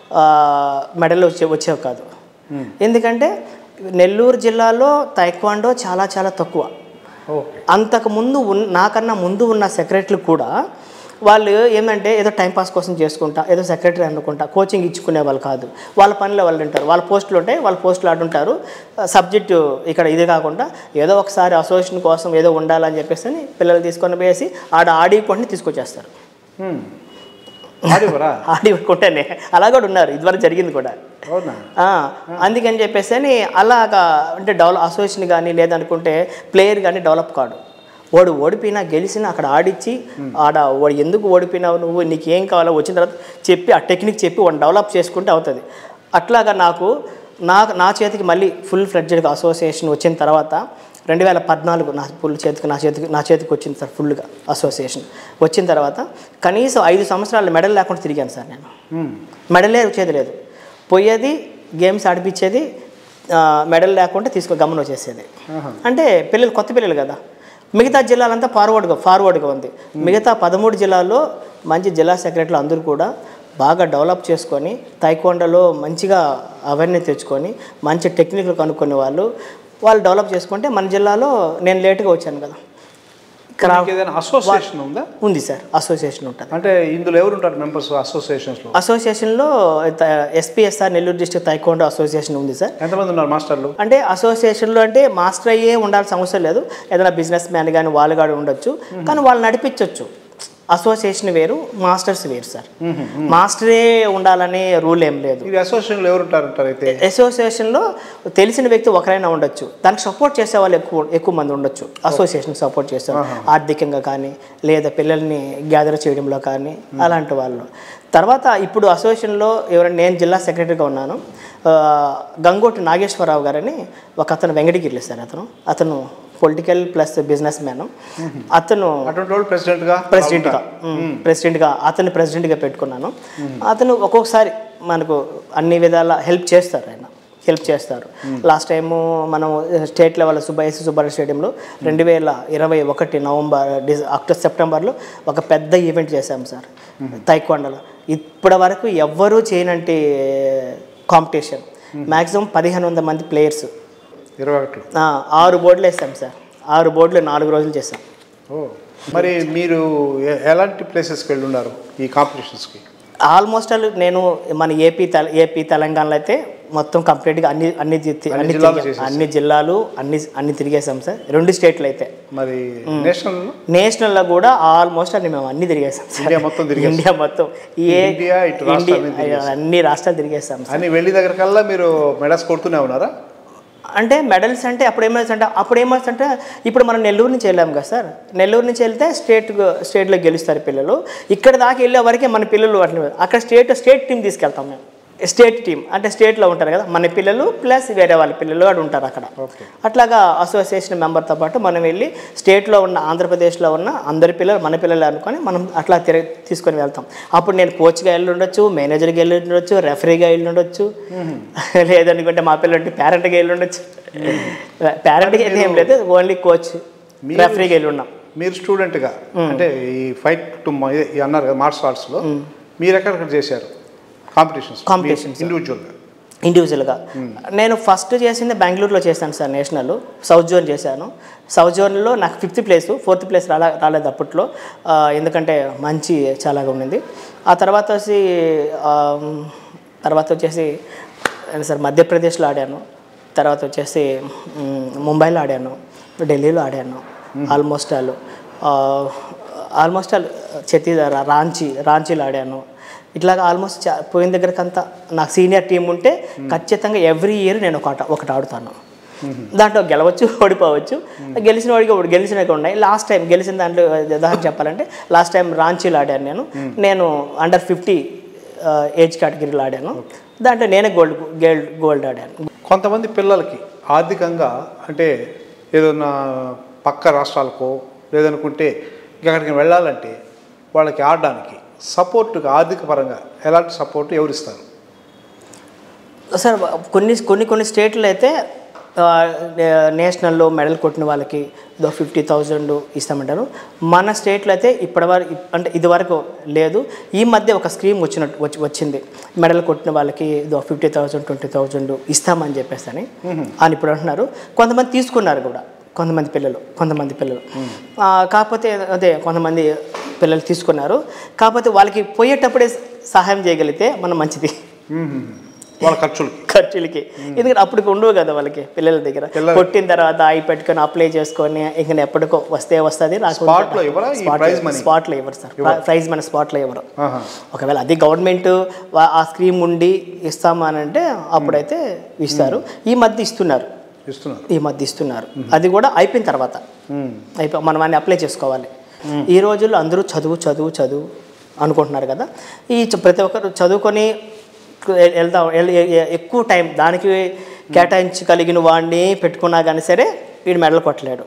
మెడల్ వచ్చే వచ్చేవి కాదు ఎందుకంటే నెల్లూరు జిల్లాలో తైక్వాండో చాలా చాలా తక్కువ ఓకే అంతకు ముందు ఉన్ నాకన్నా ముందు ఉన్న సెక్రటరీలు కూడా వాళ్ళు ఏమంటే ఏదో టైంపాస్ కోసం చేసుకుంటా ఏదో సెక్రటరీ అనుకుంటా కోచింగ్ ఇచ్చుకునే వాళ్ళు కాదు వాళ్ళ పనిలో వాళ్ళు ఉంటారు వాళ్ళ పోస్టులు ఉంటాయి వాళ్ళ పోస్టులు ఆడుంటారు సబ్జెక్టు ఇక్కడ ఇది కాకుండా ఏదో ఒకసారి అసోసియేషన్ కోసం ఏదో ఉండాలని చెప్పేసి అని పిల్లలు తీసుకొని పోయేసి ఆడ ఆడి కొన్ని తీసుకొచ్చేస్తారు ఆడివరా ఆడి కొట్టనే అలా కూడా ఉన్నారు ఇదివరకు జరిగింది కూడా అవునా ఆ, అందుకని చెప్పేసి అని అలాగా అంటే డెవలప్ అసోసియేషన్ కానీ లేదనుకుంటే ప్లేయర్ కానీ డెవలప్ కాడు వాడు ఓడిపోయినా గెలిచినా అక్కడ ఆడిచ్చి ఆడ వాడు ఎందుకు ఓడిపోయినావు నువ్వు నీకు ఏం కావాలో వచ్చిన తర్వాత చెప్పి ఆ టెక్నిక్ చెప్పి వాడిని డెవలప్ చేసుకుంటే అవుతుంది అట్లాగా నాకు నా నా చేతికి మళ్ళీ ఫుల్ ఫ్లెడ్జెడ్గా అసోసియేషన్ వచ్చిన తర్వాత రెండు వేల పద్నాలుగు నా ఫుల్ చేతికి నా చేతికి నా చేతికి వచ్చింది సార్ ఫుల్గా అసోసియేషన్ వచ్చిన తర్వాత కనీసం ఐదు సంవత్సరాలు మెడల్ లేకుండా తిరిగాను సార్ నేను మెడలే వచ్చేది లేదు పోయేది గేమ్స్ ఆడిపించేది ఆ, మెడల్ లేకుండా తీసుకొని గమనం వచ్చేసేది అంటే పిల్లలు కొత్త పిల్లలు కదా మిగతా జిల్లాలంతా ఫార్వర్డ్గా ఫార్వర్డ్గా ఉంది మిగతా పదమూడు జిల్లాల్లో మంచి జిల్లా సెక్రటరీలు అందరూ కూడా బాగా డెవలప్ చేసుకొని తైకోండలో మంచిగా అవేర్నెస్ తెచ్చుకొని మంచి టెక్నిక్లు కనుక్కునే వాళ్ళు వాళ్ళు డెవలప్ చేసుకుంటే మన జిల్లాలో నేను లేట్గా వచ్చాను కదా ఇక్కడ మీకు ఏదైనా అసోసియేషన్ ఉందా ఉంది సార్ అసోసియేషన్ ఉంటుంది అంటే ఇందులో ఎవరు ఉంటారు మెంబర్స్ అసోసియేషన్స్లో అసోసియేషన్లో SPSR Nellore district taekwondo association ఉంది సార్ ఎంతమంది ఉన్నారు మాస్టర్లు అంటే అసోసియేషన్లో అంటే మాస్టర్ అయ్యే ఉండాల్సిన అవసరం లేదు ఏదైనా బిజినెస్ మ్యాన్ కానీ వాళ్ళు కానీ ఉండొచ్చు కానీ వాళ్ళు నడిపించవచ్చు అసోసియేషన్ వేరు మాస్టర్స్ వేరు సార్ మాస్టరే ఉండాలనే రూల్ ఏం లేదు ఇది అసోసియేషన్లో ఎవరు ఉంటారంటారు అయితే అసోసియేషన్లో తెలిసిన వ్యక్తి ఒకరైనా ఉండొచ్చు దానికి సపోర్ట్ చేసే వాళ్ళు ఎక్కువ ఎక్కువ మంది ఉండొచ్చు అసోసియేషన్ సపోర్ట్ చేస్తారు ఆర్థికంగా కానీ లేదా పిల్లల్ని గ్యాదర్ చేయడంలో కానీ అలాంటి వాళ్ళు తర్వాత ఇప్పుడు అసోసియేషన్లో ఎవరైనా నేను జిల్లా సెక్రటరీగా ఉన్నాను ఆ, గంగోటి నాగేశ్వరరావు గారని ఒక అతను వెంకటగిరి సార్ అతను అతను పొలిటికల్ ప్లస్ బిజినెస్ మ్యాన్ అతను అటువంటి వాళ్ళు ప్రెసిడెంట్గా ప్రెసిడెంట్గా మ్మ్. ప్రెసిడెంట్గా అతన్ని ప్రెసిడెంట్గా పెట్టుకున్నాను అతను ఒక్కొక్కసారి మనకు అన్ని విధాల హెల్ప్ చేస్తారు ఆయన హెల్ప్ చేస్తారు లాస్ట్ టైము మనం స్టేట్ లెవెల్ సుబ్బయ్య సుబ్బారెడ్డి స్టేడియంలో రెండు వేల ఇరవై ఒకటి నవంబర్ డిస అక్టోబర్ సెప్టెంబర్లో ఒక పెద్ద ఈవెంట్ చేశాం సార్ తైకొండలో ఇప్పటి వరకు ఎవ్వరూ చేయనంటి కాంపిటీషన్ మ్యాక్సిమం పదిహేను వందల మంది ప్లేయర్స్ ఇరవై ఒకటి ఆరు బోర్డులు వేసాం సార్ ఆరు బోర్డులు నాలుగు రోజులు చేసాం ఓ మరి మీరు ఎ- ఎలాంటి ప్లేసెస్కి వెళ్ళి ఉన్నారు ఈ కాంపిటీషన్స్కి ఆల్మోస్ట్ ఆల్ నేను మన ఏపీ తెల ఏపీ తెలంగాణలో అయితే మొత్తం కంప్లీట్గా అన్ని అన్ని తి- అన్ని జిల్లాలు తిరిగాం. అన్ని జిల్లాలు అన్ని అన్ని తిరిగేసాం సార్ రెండు స్టేట్లు అయితే మరి నేషనల్ నేషనల్లో కూడా ఆల్మోస్ట్ అన్ని మేము అన్ని తిరిగేసాం సార్ ఇండియా మొత్తం తిరిగేసాం. ఇండియా మొత్తం ఏ ఇండియా, ఇటు ఇండియా రాష్ట్రాలన్నీ అన్ని రాష్ట్రాలు తిరిగేసాం సార్ అని వెళ్ళి దగ్గరకల్లా మీరు మెడల్స్ కొడుతూనే ఉన్నారా అంటే మెడల్స్ అంటే అప్పుడు ఏమైంది అంటే అప్పుడు ఏమైంది అంటే ఇప్పుడు మనం నెల్లూరు నుంచి వెళ్ళాం కదా సార్ నెల్లూరు నుంచి వెళ్తే స్టేట్ స్టేట్లో గెలుస్తారు పిల్లలు ఇక్కడ దాకా వెళ్ళే వరకే మన పిల్లలు అట్లా అక్కడ స్టేట్ స్టేట్ టీం తీసుకెళ్తాం మేము స్టేట్ టీం అంటే స్టేట్లో ఉంటారు కదా మన పిల్లలు ప్లస్ వేరే వాళ్ళ పిల్లలు కూడా ఉంటారు అక్కడ ఓకే అట్లాగా అసోసియేషన్ మెంబర్తో పాటు మనం వెళ్ళి స్టేట్లో ఉన్న ఆంధ్రప్రదేశ్లో ఉన్న అందరి పిల్లలు మన పిల్లలు అనుకొని మనం అట్లా తిరగ తీసుకొని వెళ్తాం అప్పుడు నేను కోచ్గా వెళ్ళి ఉండొచ్చు మేనేజర్గా వెళ్ళి ఉండొచ్చు రెఫరీగా వెళ్ళి ఉండొచ్చు లేదనుకుంటే మా పిల్లలు పేరెంట్గా వెళ్ళి ఉండొచ్చు పేరెంట్గా అయితే ఏం లేదు ఓన్లీ కోచ్ రెఫరీగా వెళ్ళి ఉన్నాం మీరు స్టూడెంట్గా అంటే ఈ ఫైట్ టు అన్నారు కదా మార్షల్ ఆర్ట్స్లో మీరు ఎక్కడెక్కడ చేశారు కాంపిటీషన్స్ Competitions. ఇండివిజువల్గా ఇండివిజువల్గా నేను ఫస్ట్ చేసింది బెంగళూరులో చేశాను సార్ నేషనల్ సౌత్ జోన్ చేశాను సౌత్ జోన్లో నాకు ఫిఫ్త్ ప్లేస్ ఫోర్త్ ప్లేస్ రాలే రాలేదు అప్పట్లో ఆ, ఎందుకంటే మంచి చాలాగా ఉండింది ఆ తర్వాత వచ్చి ఆ, తర్వాత వచ్చేసి ఏంటి సార్ మధ్యప్రదేశ్లో ఆడాను తర్వాత వచ్చేసి మ్, ముంబైలో ఆడాను ఢిల్లీలో ఆడాను ఆల్మోస్ట్ ఆల్ ఆ, ఆల్మోస్ట్ ఆల్ ఛత్తీస్గఢ్ రాంచీ రాంచీలో ఆడాను ఇట్లాగా ఆల్మోస్ట్ చా- పోయిన దగ్గరకంతా నాకు సీనియర్ టీం ఉంటే ఖచ్చితంగా ఎవ్రీ ఇయర్ నేను ఒక ఆట ఒకటి ఆడుతాను దాంట్లో గెలవచ్చు ఓడిపోవచ్చు గెలిచిన వాడికి ఒకటి గెలిచినవి ఉన్నాయి లాస్ట్ టైం గెలిచిన దాంట్లో ఉదాహరణ చెప్పాలంటే లాస్ట్ టైం రాంచీలో ఆడాను నేను నేను అండర్ ఫిఫ్టీ ఏజ్ కేటగిరీలో ఆడాను దాంట్లో నేనే గోల్డ్ గోల్డ్ గోల్డ్ ఆడాను కొంతమంది పిల్లలకి ఆర్థికంగా అంటే ఏదైనా పక్క రాష్ట్రాలకో లేదనుకుంటే ఎక్కడికి వెళ్ళాలంటే వాళ్ళకి ఆడడానికి సపోర్టుగా ఆర్థిక పరంగా ఎలాంటి సపోర్ట్ ఎవరిస్తారు సార్ కొన్ని కొన్ని కొన్ని స్టేట్లు అయితే ఆ, నేషనల్లో మెడల్ కొట్టిన వాళ్ళకి ఇదో ఫిఫ్టీ థౌజండ్ ఇస్తామంటారు మన స్టేట్లో అయితే ఇప్పటివరకు అంటే ఇదివరకు లేదు ఈ మధ్య ఒక స్కీమ్ వచ్చినట్టు వచ్చి వచ్చింది మెడల్ కొట్టిన వాళ్ళకి ఇదో ఫిఫ్టీ థౌజండ్ ట్వంటీ థౌజండ్ ఇస్తామని చెప్పేసి అని అని ఇప్పుడు అంటున్నారు కొంతమంది తీసుకున్నారు కూడా కొంతమంది పిల్లలు కొంతమంది పిల్లలు ఆ, కాకపోతే అదే కొంతమంది పిల్లలు తీసుకున్నారు కాకపోతే వాళ్ళకి పోయేటప్పుడే సహాయం చేయగలిగితే మనం మంచిది వాళ్ళ ఖర్చులకి ఖర్చులకి ఎందుకంటే అప్పుడు ఉండవు కదా వాళ్ళకి పిల్లల దగ్గర పిల్లలు- కొట్టిన తర్వాత అవి పెట్టుకొని అప్లై చేసుకొని ఇంకా ఎప్పటికో వస్తే వస్తుంది Spot లో ఇవ్వరా ఈ prize money? స్పాట్లో ఇవ్వరు సార్ ప్రైజ్ మన స్పాట్లో ఇవ్వరు ఆహా. ఒకవేళ అది గవర్నమెంట్ ఆ స్కీమ్ ఉండి ఇస్తామా అని అంటే అప్పుడైతే ఇస్తారు ఈ మధ్య ఇస్తున్నారు ఇస్తున్నారు ఈ మధ్య ఇస్తున్నారు అది కూడా అయిపోయిన తర్వాత మ్మ్. అయిపో మనం అన్ని అప్లై చేసుకోవాలి ఈ రోజుల్లో అందరూ చదువు చదువు చదువు అనుకుంటున్నారు కదా ఈ చ- ప్రతి ఒక్కరు చదువుకొని ఎ- వెళ్దాం ఎల్- ఎ- ఎ- ఎక్కువ టైం దానికి కేటాయించగలిగిన వాడిని పెట్టుకున్నా కానీ సరే వీడు మెడలు కొట్టలేడు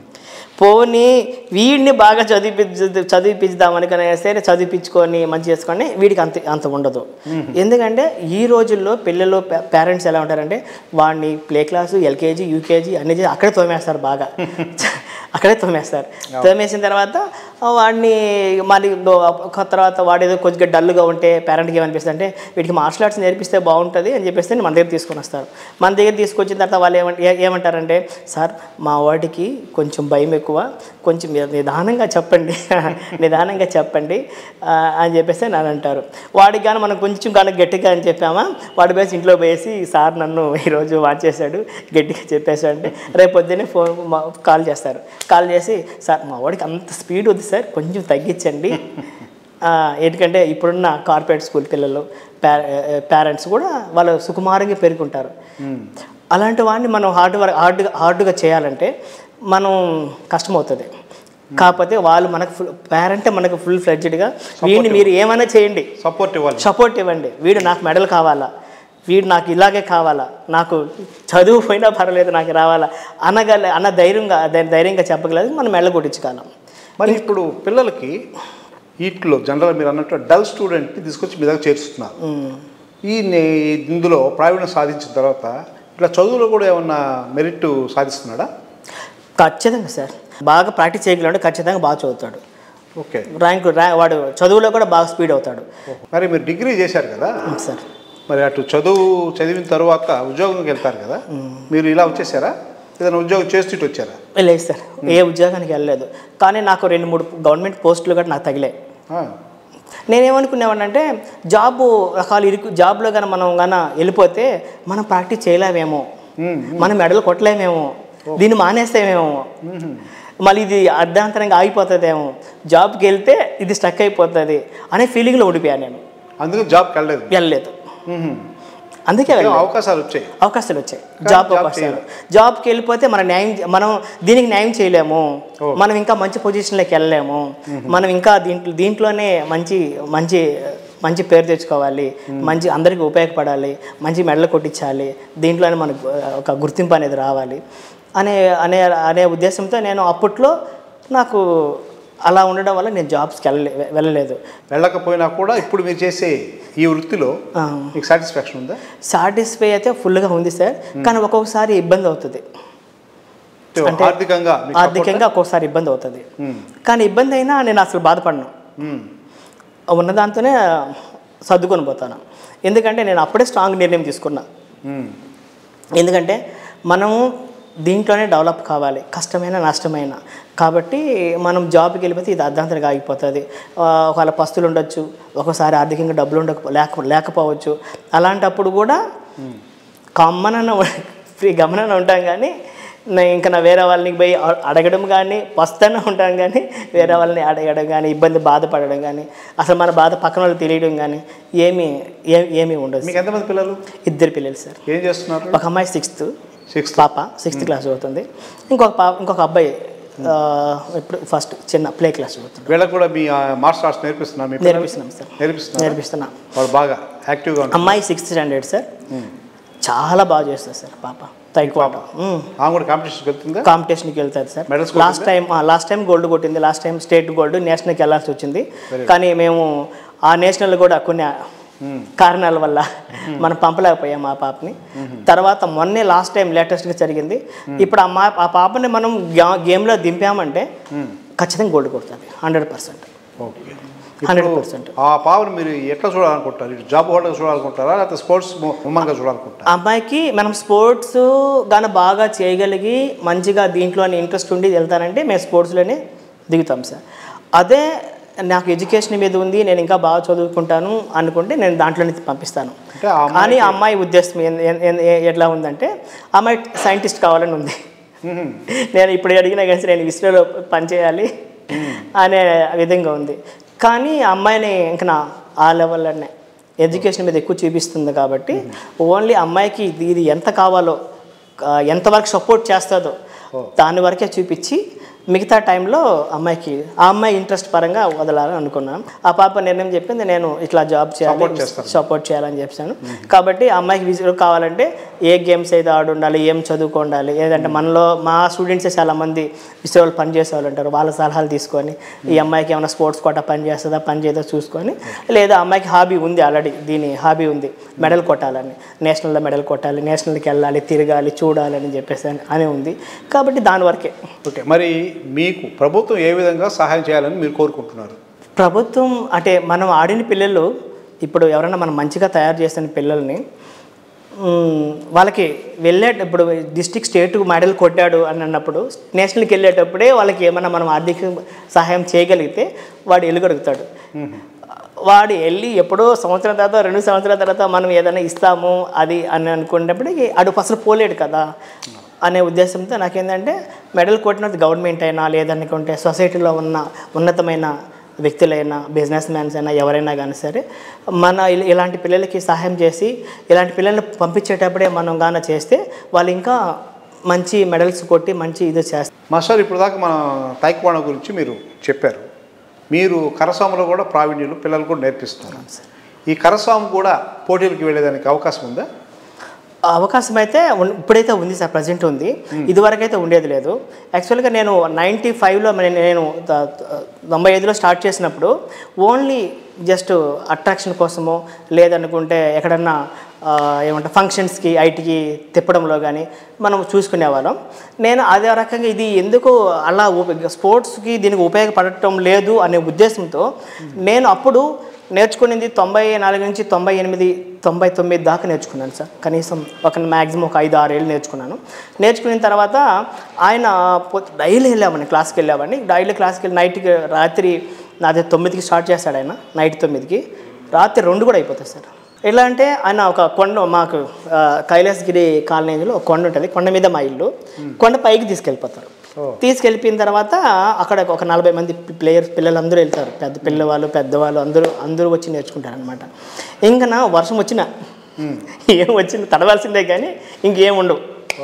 పోనీ వీడిని బాగా చదివి చదివిపించుదామని కానీ సరే చదివిపించుకొని మంచి చేసుకొని వీడికి అంత అంత ఉండదు ఎందుకంటే ఈ రోజుల్లో పిల్లలు పేరెంట్స్ ఎలా ఉంటారంటే వాడిని ప్లే క్లాసు ఎల్కేజీ యూకేజీ అన్ని చేసి అక్కడే తోమేస్తారు బాగా అక్కడే తోమేస్తారు తోమేసిన తర్వాత వాడిని మళ్ళీ దో- ఒక తర్వాత వాడు ఏదో కొద్దిగా డల్గా ఉంటే పేరెంట్కి ఏమనిపిస్తుంది అంటే వీడికి మార్షల్ ఆర్ట్స్ నేర్పిస్తే బాగుంటుంది అని చెప్పేసి మన దగ్గర తీసుకొని వస్తారు మన దగ్గర తీసుకొచ్చిన తర్వాత వాళ్ళు ఏమంట ఏ- ఏమంటారంటే సార్ మా వాడికి కొంచెం భయం ఎక్కువ కొంచెం మీరు నిదానంగా చెప్పండి నిదానంగా చెప్పండి ఆ, అని చెప్పేసి నన్ను అంటారు వాడికి కానీ మనం కొంచెం కానీ గట్టిగా అని చెప్పామా వాడి పోయి ఇంట్లో పోయేసి సార్ నన్ను ఈరోజు వాచ్ చేశాడు గట్టిగా చెప్పేశాడు అంటే రేపు పొద్దున్నే ఫోన్ మా- కాల్ చేస్తారు కాల్ చేసి సార్ మా వాడికి అంత స్పీడ్ వద్దు సార్ కొంచెం తగ్గించండి ఆ, ఎందుకంటే ఇప్పుడున్న కార్పొరేట్ స్కూల్ పిల్లలు పేరెంట్స్ కూడా వాళ్ళు సుకుమారంగా పెరుగుంటారు అలాంటి వాడిని మనం హార్డ్ వర్క్ హార్డ్గా హార్డ్గా చేయాలంటే మనం కష్టమవుతుంది కాకపోతే వాళ్ళు మనకు ఫుల్ పేరెంటే మనకు ఫుల్ ఫ్లెడ్జ్డ్గా వీడిని మీరు ఏమైనా చేయండి సపోర్ట్ ఇవ్వాలి సపోర్ట్ ఇవ్వండి వీడు నాకు మెడల్ కావాలా వీడు నాకు ఇలాగే కావాలా నాకు చదువు పోయినా పర్వాలేదు నాకు రావాలా అనగల అన్న ధైర్యంగా ధై- ధైర్యంగా చెప్పగలదు మనం మెడలు కొట్టించగలం మరి ఇప్పుడు పిల్లలకి వీటిలో జనరల్ మీరు అన్నట్టు డల్ స్టూడెంట్ని తీసుకొచ్చి మీ దగ్గర చేర్చుతున్నారు ఈ నే- ఇందులో ప్రావీణ్యం సాధించిన తర్వాత ఇట్లా చదువులో కూడా ఏమన్నా మెరిట్ సాధిస్తున్నాడా ఖచ్చితంగా సార్ బాగా ప్రాక్టీస్ చేయగలంటే ఖచ్చితంగా బాగా చదువుతాడు ఓకే ర్యాంక్ ర్యా వాడు చదువులో కూడా బాగా స్పీడ్ అవుతాడు మరి మీరు డిగ్రీ చేశారు కదా సార్ మరి అటు చదువు చదివిన తర్వాత ఉద్యోగంకి వెళ్తారు కదా మీరు ఇలా వచ్చేసారా ఏదైనా ఉద్యోగం చేస్తూ ఇటు వచ్చారా లేదు సార్ ఏ ఉద్యోగానికి వెళ్ళలేదు కానీ నాకు రెండు మూడు గవర్నమెంట్ పోస్టులు కూడా నాకు తగిలాయి ఆ, నేనేమనుకునేవాడినంటే జాబ్ రకాలు ఇరుకు జాబ్లో కానీ మనం కానీ వెళ్ళిపోతే మనం ప్రాక్టీస్ చేయలేమేమో మ్మ్. మనం మెడలు కొట్టలేమేమో దీన్ని మానేస్తేమేమో మళ్ళీ ఇది అర్ధాంతరంగా ఆగిపోతుందేమో జాబ్కి వెళ్తే ఇది స్టక్ అయిపోతుంది అనే ఫీలింగ్లో ఉండిపోయాను నేను అందుకే జాబ్కి వెళ్ళలేదు వెళ్ళలేదు మ్మ్. అందుకే వెళ్ళలేదు అవకాశాలు వచ్చాయి అవకాశాలు వచ్చాయి జాబ్ జాబ్ అవకాశాలు జాబ్కి వెళ్ళిపోతే మనం న్యాయం మనం దీనికి న్యాయం చేయలేము ఓ. మనం ఇంకా మంచి పొజిషన్లోకి వెళ్ళలేము మనం ఇంకా దీంట్లో దీంట్లోనే మంచి మంచి మంచి పేరు తెచ్చుకోవాలి మంచి అందరికీ ఉపయోగపడాలి మంచి మెడలు కొట్టించాలి దీంట్లోనే మనకు ఆ, ఒక గుర్తింపు అనేది రావాలి అనే అనే అనే ఉద్దేశంతో నేను అప్పట్లో నాకు అలా ఉండడం వల్ల నేను జాబ్స్కి వెళ్ళలే వెళ్ళలేదు వెళ్ళకపోయినా కూడా ఇప్పుడు మీరు చేసే ఈ వృత్తిలో ఆ. మీకు సాటిస్ఫాక్షన్ ఉందా సాటిస్ఫై అయితే ఫుల్గా ఉంది సార్ కానీ ఒక్కొక్కసారి ఇబ్బంది అవుతుంది అంటే ఆర్థికంగా మీకు ఆర్థికంగా ఒక్కొక్కసారి ఇబ్బంది అవుతుంది మ్మ్. కానీ ఇబ్బంది అయినా నేను అసలు బాధపడను మ్మ్. ఉన్న దాంతోనే సర్దుకొని పోతాను ఎందుకంటే నేను అప్పుడే స్ట్రాంగ్ నిర్ణయం తీసుకున్నా మ్మ్. ఎందుకంటే మనము దీంట్లోనే డెవలప్ కావాలి కష్టమైన నష్టమైన కాబట్టి మనం జాబ్కి వెళ్ళిపోతే ఇది అర్ధాంతరంగా ఆగిపోతుంది ఆ, ఒకవేళ పస్తులు ఉండొచ్చు ఒకసారి ఆర్థికంగా డబ్బులు ఉండక లేక లేకపోవచ్చు అలాంటప్పుడు కూడా గమ్మనన్న ఫ్రీ గమనన ఉంటాం కానీ నేను ఇంకా నా వేరే వాళ్ళని పోయి అ- అడగడం కానీ వస్తూనే ఉంటాను కానీ వేరే వాళ్ళని అడగడం కానీ ఇబ్బంది బాధపడడం కానీ అసలు మన బాధ పక్కన వాళ్ళకి తెలియడం కానీ ఏమీ ఏ ఏమీ ఉండదు మీకు ఎంతమంది పిల్లలు ఇద్దరు పిల్లలు సార్ ఏం చేస్తున్నారు ఒక అమ్మాయి సిక్స్త్ సిక్స్త్ పాప సిక్స్త్ క్లాస్ చదువుతుంది ఇంకొక పాప ఇంకొక అబ్బాయి ఆ, ఇప్పుడు ఫస్ట్ చిన్న ప్లే క్లాస్ చదువుతుంది వీళ్ళకి కూడా మీ మార్షల్ ఆర్ట్స్ నేర్పిస్తున్నారు మీ పిల్లలకి? నేర్పిస్తున్నాం సార్ నేర్పిస్తున్నారు నేర్పిస్తున్నా వాళ్ళు బాగా యాక్టివ్గా ఉంటారు అమ్మాయి సిక్స్త్ స్టాండర్డ్ సార్ చాలా బాగా చేస్తుంది సార్ పాప తైక్వాండో ఆమె కూడా కాంపిటీషన్కి వెళ్తుందా కాంపిటీషన్కి వెళ్తుంది sir Medals last time last time gold కొట్టింది లాస్ట్ టైం స్టేట్ గోల్డ్ నేషనల్కి వెళ్ళాల్సి వచ్చింది కానీ మేము ఆ నేషనల్ కూడా కొన్ని కారణాల వల్ల మనం పంపలేకపోయాం ఆ పాపని తర్వాత మొన్నే లాస్ట్ టైం లేటెస్ట్గా జరిగింది ఇప్పుడు ఆ మా ఆ పాపని మనం గా- గేమ్లో దింపామంటే ఖచ్చితంగా గోల్డ్ కొడుతుంది hundred percent okay hundred percent ఆ పావును మీరు ఎట్లా చూడాలనుకుంటారు ఇటు జాబ్ హోల్డర్గా చూడాలనుకుంటారా లేకపోతే స్పోర్ట్స్ ఉమ్మన్గా చూడాలనుకుంటారా అమ్మాయికి మనం స్పోర్ట్స్ గాన బాగా చేయగలిగి మంచిగా దీంట్లోనే ఇంట్రెస్ట్ ఉండి వెళ్తానంటే మేము స్పోర్ట్స్లోనే దిగుతాం సార్ అదే నాకు ఎడ్యుకేషన్ మీద ఉంది నేను ఇంకా బాగా చదువుకుంటాను అనుకుంటే నేను దాంట్లోనే పంపిస్తాను అంటే ఆ అమ్మాయి కానీ ఆ అమ్మాయి ఉద్దేశం ఎన్- ఎన్- ఎన్- ఎట్లా ఉందంటే ఆ అమ్మాయి సైంటిస్ట్ కావాలని ఉంది నేను ఇప్పుడు అడిగినా కానీ నేను ఇస్రోలో పనిచేయాలి అనే విధంగా ఉంది కానీ ఆ అమ్మాయిని ఇంకా నా ఆ లెవెల్లోనే ఎడ్యుకేషన్ మీద ఎక్కువ చూపిస్తుంది కాబట్టి ఓన్లీ అమ్మాయికి ఇది ఇది ఎంత కావాలో ఆ, ఎంతవరకు సపోర్ట్ చేస్తుందో దాని వరకే చూపించి మిగతా టైంలో అమ్మాయికి ఆ అమ్మాయి ఇంట్రెస్ట్ పరంగా వదలాలని అనుకున్నాను ఆ పాప నిర్ణయం చెప్పింది నేను ఇట్లా జాబ్ Support చేయాలి చేస్తాను. సపోర్ట్ చేయాలని చెప్పాను కాబట్టి ఆ అమ్మాయికి విజువల్ కావాలంటే ఏ గేమ్స్ అయితే ఆడి ఉండాలి ఏం చదువుకో ఉండాలి ఏదంటే మనలో మా స్టూడెంట్సే చాలా మంది విజువల్ పని చేసే వాళ్ళు ఉంటారు వాళ్ళ సలహాలు తీసుకొని ఈ అమ్మాయికి ఏమైనా స్పోర్ట్స్ కోట పని చేస్తుందా పని చేయదో చూసుకొని లేదా అమ్మాయికి హాబీ ఉంది ఆల్రెడీ దీని హాబీ ఉంది మెడల్ కొట్టాలని నేషనల్లో మెడల్ కొట్టాలి నేషనల్కి వెళ్ళాలి తిరగాలి చూడాలి అని చెప్పేసి అని- అని ఉంది కాబట్టి దాని వరకే ఓకే మరి మీకు ప్రభుత్వం ఏ విధంగా సహాయం చేయాలని మీరు కోరుకుంటున్నారు ప్రభుత్వం అంటే మనం ఆడిన పిల్లలు ఇప్పుడు ఎవరైనా మనం మంచిగా తయారు చేసిన పిల్లల్ని మ్, వాళ్ళకి వెళ్ళే ఇప్పుడు డిస్టిక్ స్టేట్ మెడల్ కొట్టాడు అని అన్నప్పుడు నేషనల్కి వెళ్ళేటప్పుడే వాళ్ళకి ఏమైనా మనం ఆర్థిక సహాయం చేయగలిగితే వాడు వెళ్ళగలుగుతాడు వాడు వెళ్ళి ఎప్పుడో సంవత్సరం తర్వాత రెండు సంవత్సరాల తర్వాత మనం ఏదైనా ఇస్తాము అది అని అనుకున్నప్పటికీ అడు అసలు పోలేడు కదా అనే ఉద్దేశంతో నాకేంటంటే మెడల్ కొట్టినది గవర్నమెంట్ అయినా లేదనుకుంటే సొసైటీలో ఉన్న ఉన్నతమైన వ్యక్తులైనా బిజినెస్ మ్యాన్స్ అయినా ఎవరైనా కానీ సరే మన ఇల- ఇలాంటి పిల్లలకి సహాయం చేసి ఇలాంటి పిల్లల్ని పంపించేటప్పుడే మనం గాన చేస్తే వాళ్ళు ఇంకా మంచి మెడల్స్ కొట్టి మంచి ఇది చేస్తారు మాస్టర్ ఇప్పుడు దాకా మన తైక్వాండో గురించి మీరు చెప్పారు మీరు కరసాములో కూడా ప్రావీణ్యులు పిల్లలు కూడా నేర్పిస్తున్నారు ఈ కరసాము కూడా పోటీలకు వెళ్ళేదానికి అవకాశం ఉందా అవకాశం అయితే ఉన్- ఇప్పుడైతే ఉంది సార్ ప్రజెంట్ ఉంది ఇదివరకు అయితే ఉండేది లేదు యాక్చువల్గా నేను నైంటీ ఫైవ్లో నేను త- త- తొంభై ఐదులో స్టార్ట్ చేసినప్పుడు ఓన్లీ జస్ట్ అట్రాక్షన్ కోసమో లేదనుకుంటే ఎక్కడన్నా ఆ, ఏమంటారు ఫంక్షన్స్కి ఐటీకి తిప్పడంలో కానీ మనం చూసుకునేవాళ్ళం నేను అదే రకంగా ఇది ఎందుకు అలా ఉప- స్పోర్ట్స్కి దీనికి ఉపయోగపడటం లేదు అనే ఉద్దేశంతో నేను అప్పుడు నేర్చుకునేది తొంభై నాలుగు నుంచి తొంభై ఎనిమిది తొంభై తొమ్మిది దాకా నేర్చుకున్నాను సార్ కనీసం ఒక మ్యాక్సిమం ఒక ఐదు ఆరు ఏళ్ళు నేర్చుకున్నాను నేర్చుకున్న తర్వాత ఆయన డైలీ వెళ్ళామని క్లాస్కి వెళ్ళామని డైలీ క్లాస్కి వెళ్ళి నైట్కి రాత్రి నాది తొమ్మిదికి స్టార్ట్ చేస్తాడు ఆయన నైట్ తొమ్మిదికి రాత్రి రెండు కూడా అయిపోతుంది సార్ ఎలా అంటే ఆయన ఒక కొండ మాకు ఆ, కైలాసగిరి కాలనీలో ఒక కొండ ఉంటుంది కొండ మీద మా ఇల్లు కొండ పైకి తీసుకెళ్ళిపోతారు తీసుకెళ్ళిపోయిన తర్వాత అక్కడ ఒక నలభై మంది ప్లేయర్స్ పిల్లలందరూ వెళ్తారు పెద్ద పిల్లవాళ్ళు పెద్దవాళ్ళు అందరూ అందరూ వచ్చి నేర్చుకుంటారు అనమాట ఇంకా నా వర్షం వచ్చిన ఏం వచ్చింది తడవాల్సిందే కానీ ఇంకేం ఉండవు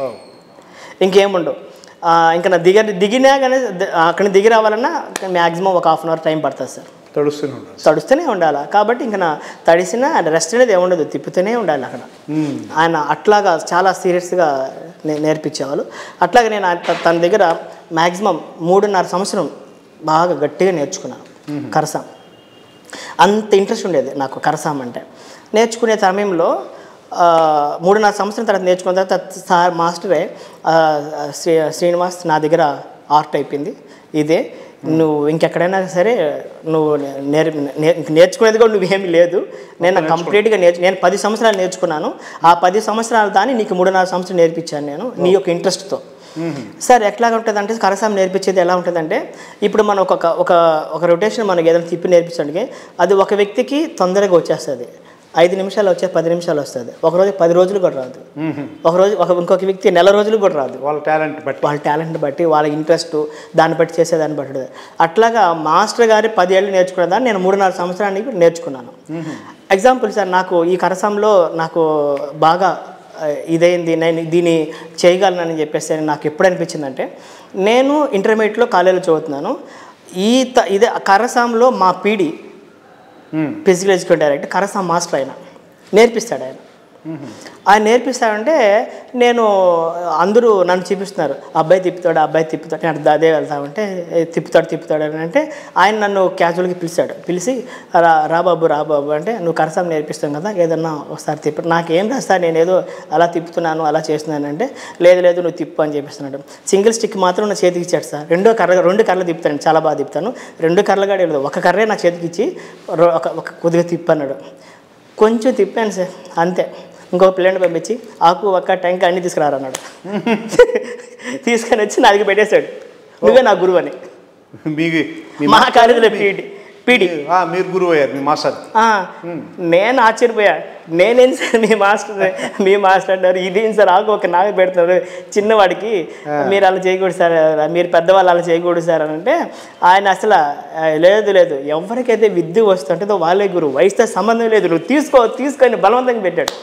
ఇంకేం ఉండవు ఆ, ఇంకా నా దిగ దిగినా కానీ ద- అక్కడ దిగి రావాలన్నా మ్యాక్సిమం ఒక హాఫ్ అన్ అవర్ టైం పడుతుంది సార్ తడుస్తూనే ఉండాలి తడుస్తూనే ఉండాలి కాబట్టి ఇంకా నా తడిసిన రెస్ట్ అనేది ఏముండదు తిప్పుతూనే ఉండాలి అక్కడ ఆయన అట్లాగా చాలా సీరియస్గా నే నేర్పించేవాళ్ళు అట్లాగే నేను ఆయన- త- తన దగ్గర మ్యాక్సిమం మూడున్నర సంవత్సరం బాగా గట్టిగా నేర్చుకున్నాను కరసాం అంత ఇంట్రెస్ట్ ఉండేది నాకు కరసాం అంటే నేర్చుకునే సమయంలో ఆ, మూడున్నర సంవత్సరం తర్వాత నేర్చుకున్న తర్వాత సార్ మాస్టరే ఆ, శ్రీ శ్రీనివాస్ నా దగ్గర ఆర్ట్ అయిపోయింది ఇదే నువ్వు ఇంకెక్కడైనా సరే నువ్వు నేర్ నే- నేర్చుకునేది కూడా నువ్వేమీ లేదు నేను కంప్లీట్గా నేర్చు నేను పది సంవత్సరాలు నేర్చుకున్నాను ఆ పది సంవత్సరాలు దాన్ని నీకు మూడున్నర సంవత్సరం నేర్పించాను నేను నీ యొక్క ఇంట్రెస్ట్తో సార్ ఎట్లా ఉంటుందంటే కరసాం నేర్పించేది ఎలా ఉంటుందంటే ఇప్పుడు మనం ఒక ఒక ఒక రొటేషన్ మనకి ఏదైనా తిప్పి నేర్పించడానికి అది ఒక వ్యక్తికి తొందరగా వచ్చేస్తుంది ఐదు నిమిషాలు వచ్చే పది నిమిషాలు వస్తుంది ఒక రోజు పది రోజులు కూడా రాదు ఒక రోజు ఒక ఇంకొక వ్యక్తి నెల రోజులు కూడా రాదు వాళ్ళ టాలెంట్ బట్టి వాళ్ళ టాలెంట్ బట్టి వాళ్ళ ఇంట్రెస్ట్ దాన్ని బట్టి చేసేదాన్ని బట్టి ఉంటుంది. అట్లాగా మాస్టర్ గారి పది ఏళ్ళు నేర్చుకున్న దాన్ని నేను మూడు నాలుగు సంవత్సరానికి నేర్చుకున్నాను ఎగ్జాంపుల్ సార్ నాకు ఈ కరసంలో నాకు బాగా ఆ, ఇదైంది నేను దీన్ని చేయగలనని చెప్పేసి నాకు ఎప్పుడు అనిపించిందంటే నేను ఇంటర్మీడియట్లో కాలేజీలో చదువుతున్నాను ఈ త ఇదే కరసాంలో మా PD hmm. Physical education director కరసాం మాస్టర్ ఆయన నేర్పిస్తాడు ఆయన ఆయన నేర్పిస్తాడంటే నేను అందరూ నన్ను చూపిస్తున్నారు అబ్బాయి తిప్పుతాడు అబ్బాయి తిప్పుతాడు నేను అదే వెళ్తామంటే "ఏ, తిప్పుతాడు తిప్పుతాడు అని అంటే ఆయన నన్ను క్యాజువల్గా పిలిచాడు పిలిచి రా రా బాబు రా బాబు అంటే నువ్వు కరసాం నేర్పిస్తాం కదా ఏదన్నా ఒకసారి తిప్పు నాకేం రాస్తా నేను ఏదో అలా తిప్పుతున్నాను అలా చేస్తున్నాను అంటే లేదు లేదు నువ్వు తిప్పు అని చెప్పిస్తున్నాడు సింగిల్ స్టిక్ మాత్రం నా చేతికి ఇచ్చాడు సార్ రెండో కర్ర రెండు కర్రలు తిప్పుతాను చాలా బాగా తిప్పుతాను రెండు కర్రలు కూడా లేదు ఒక కర్రే నా చేతికి ఇచ్చి రో- ఒక ఒక కొద్దిగా తిప్పన్నాడు కొంచెం తిప్పాను సార్ అంతే ఇంకొక పిల్లని పంపించి ఆకు ఒక్క టెంక అన్ని తీసుకురారు అన్నాడు తీసుకొని వచ్చి నాదికి పెట్టేశాడు నువ్వే నా గురువు అని మీకు మీ మా కాలేజీలో పీడి పీడి ఆ, మీరు గురువు అయ్యారు మీ మాస్టర్ ఆ, నేను ఆశ్చర్యపోయా నేనేం సార్ మీ మాస్టర్ మీ మాస్టర్ అంటారు ఇదేం సార్ ఆకు ఒక నాకు పెడతారు చిన్నవాడికి మీరు అలా చేయకూడదు సార్ మీరు పెద్దవాళ్ళు అలా చేయకూడదు సార్ అని అంటే ఆయన అసలు "ఆ, లేదు లేదు ఎవరికైతే విద్య వస్తుంటుందో వాళ్ళే గురువు వయసుతో సంబంధం లేదు నువ్వు తీసుకో తీసుకొని బలవంతంగా పెట్టాడు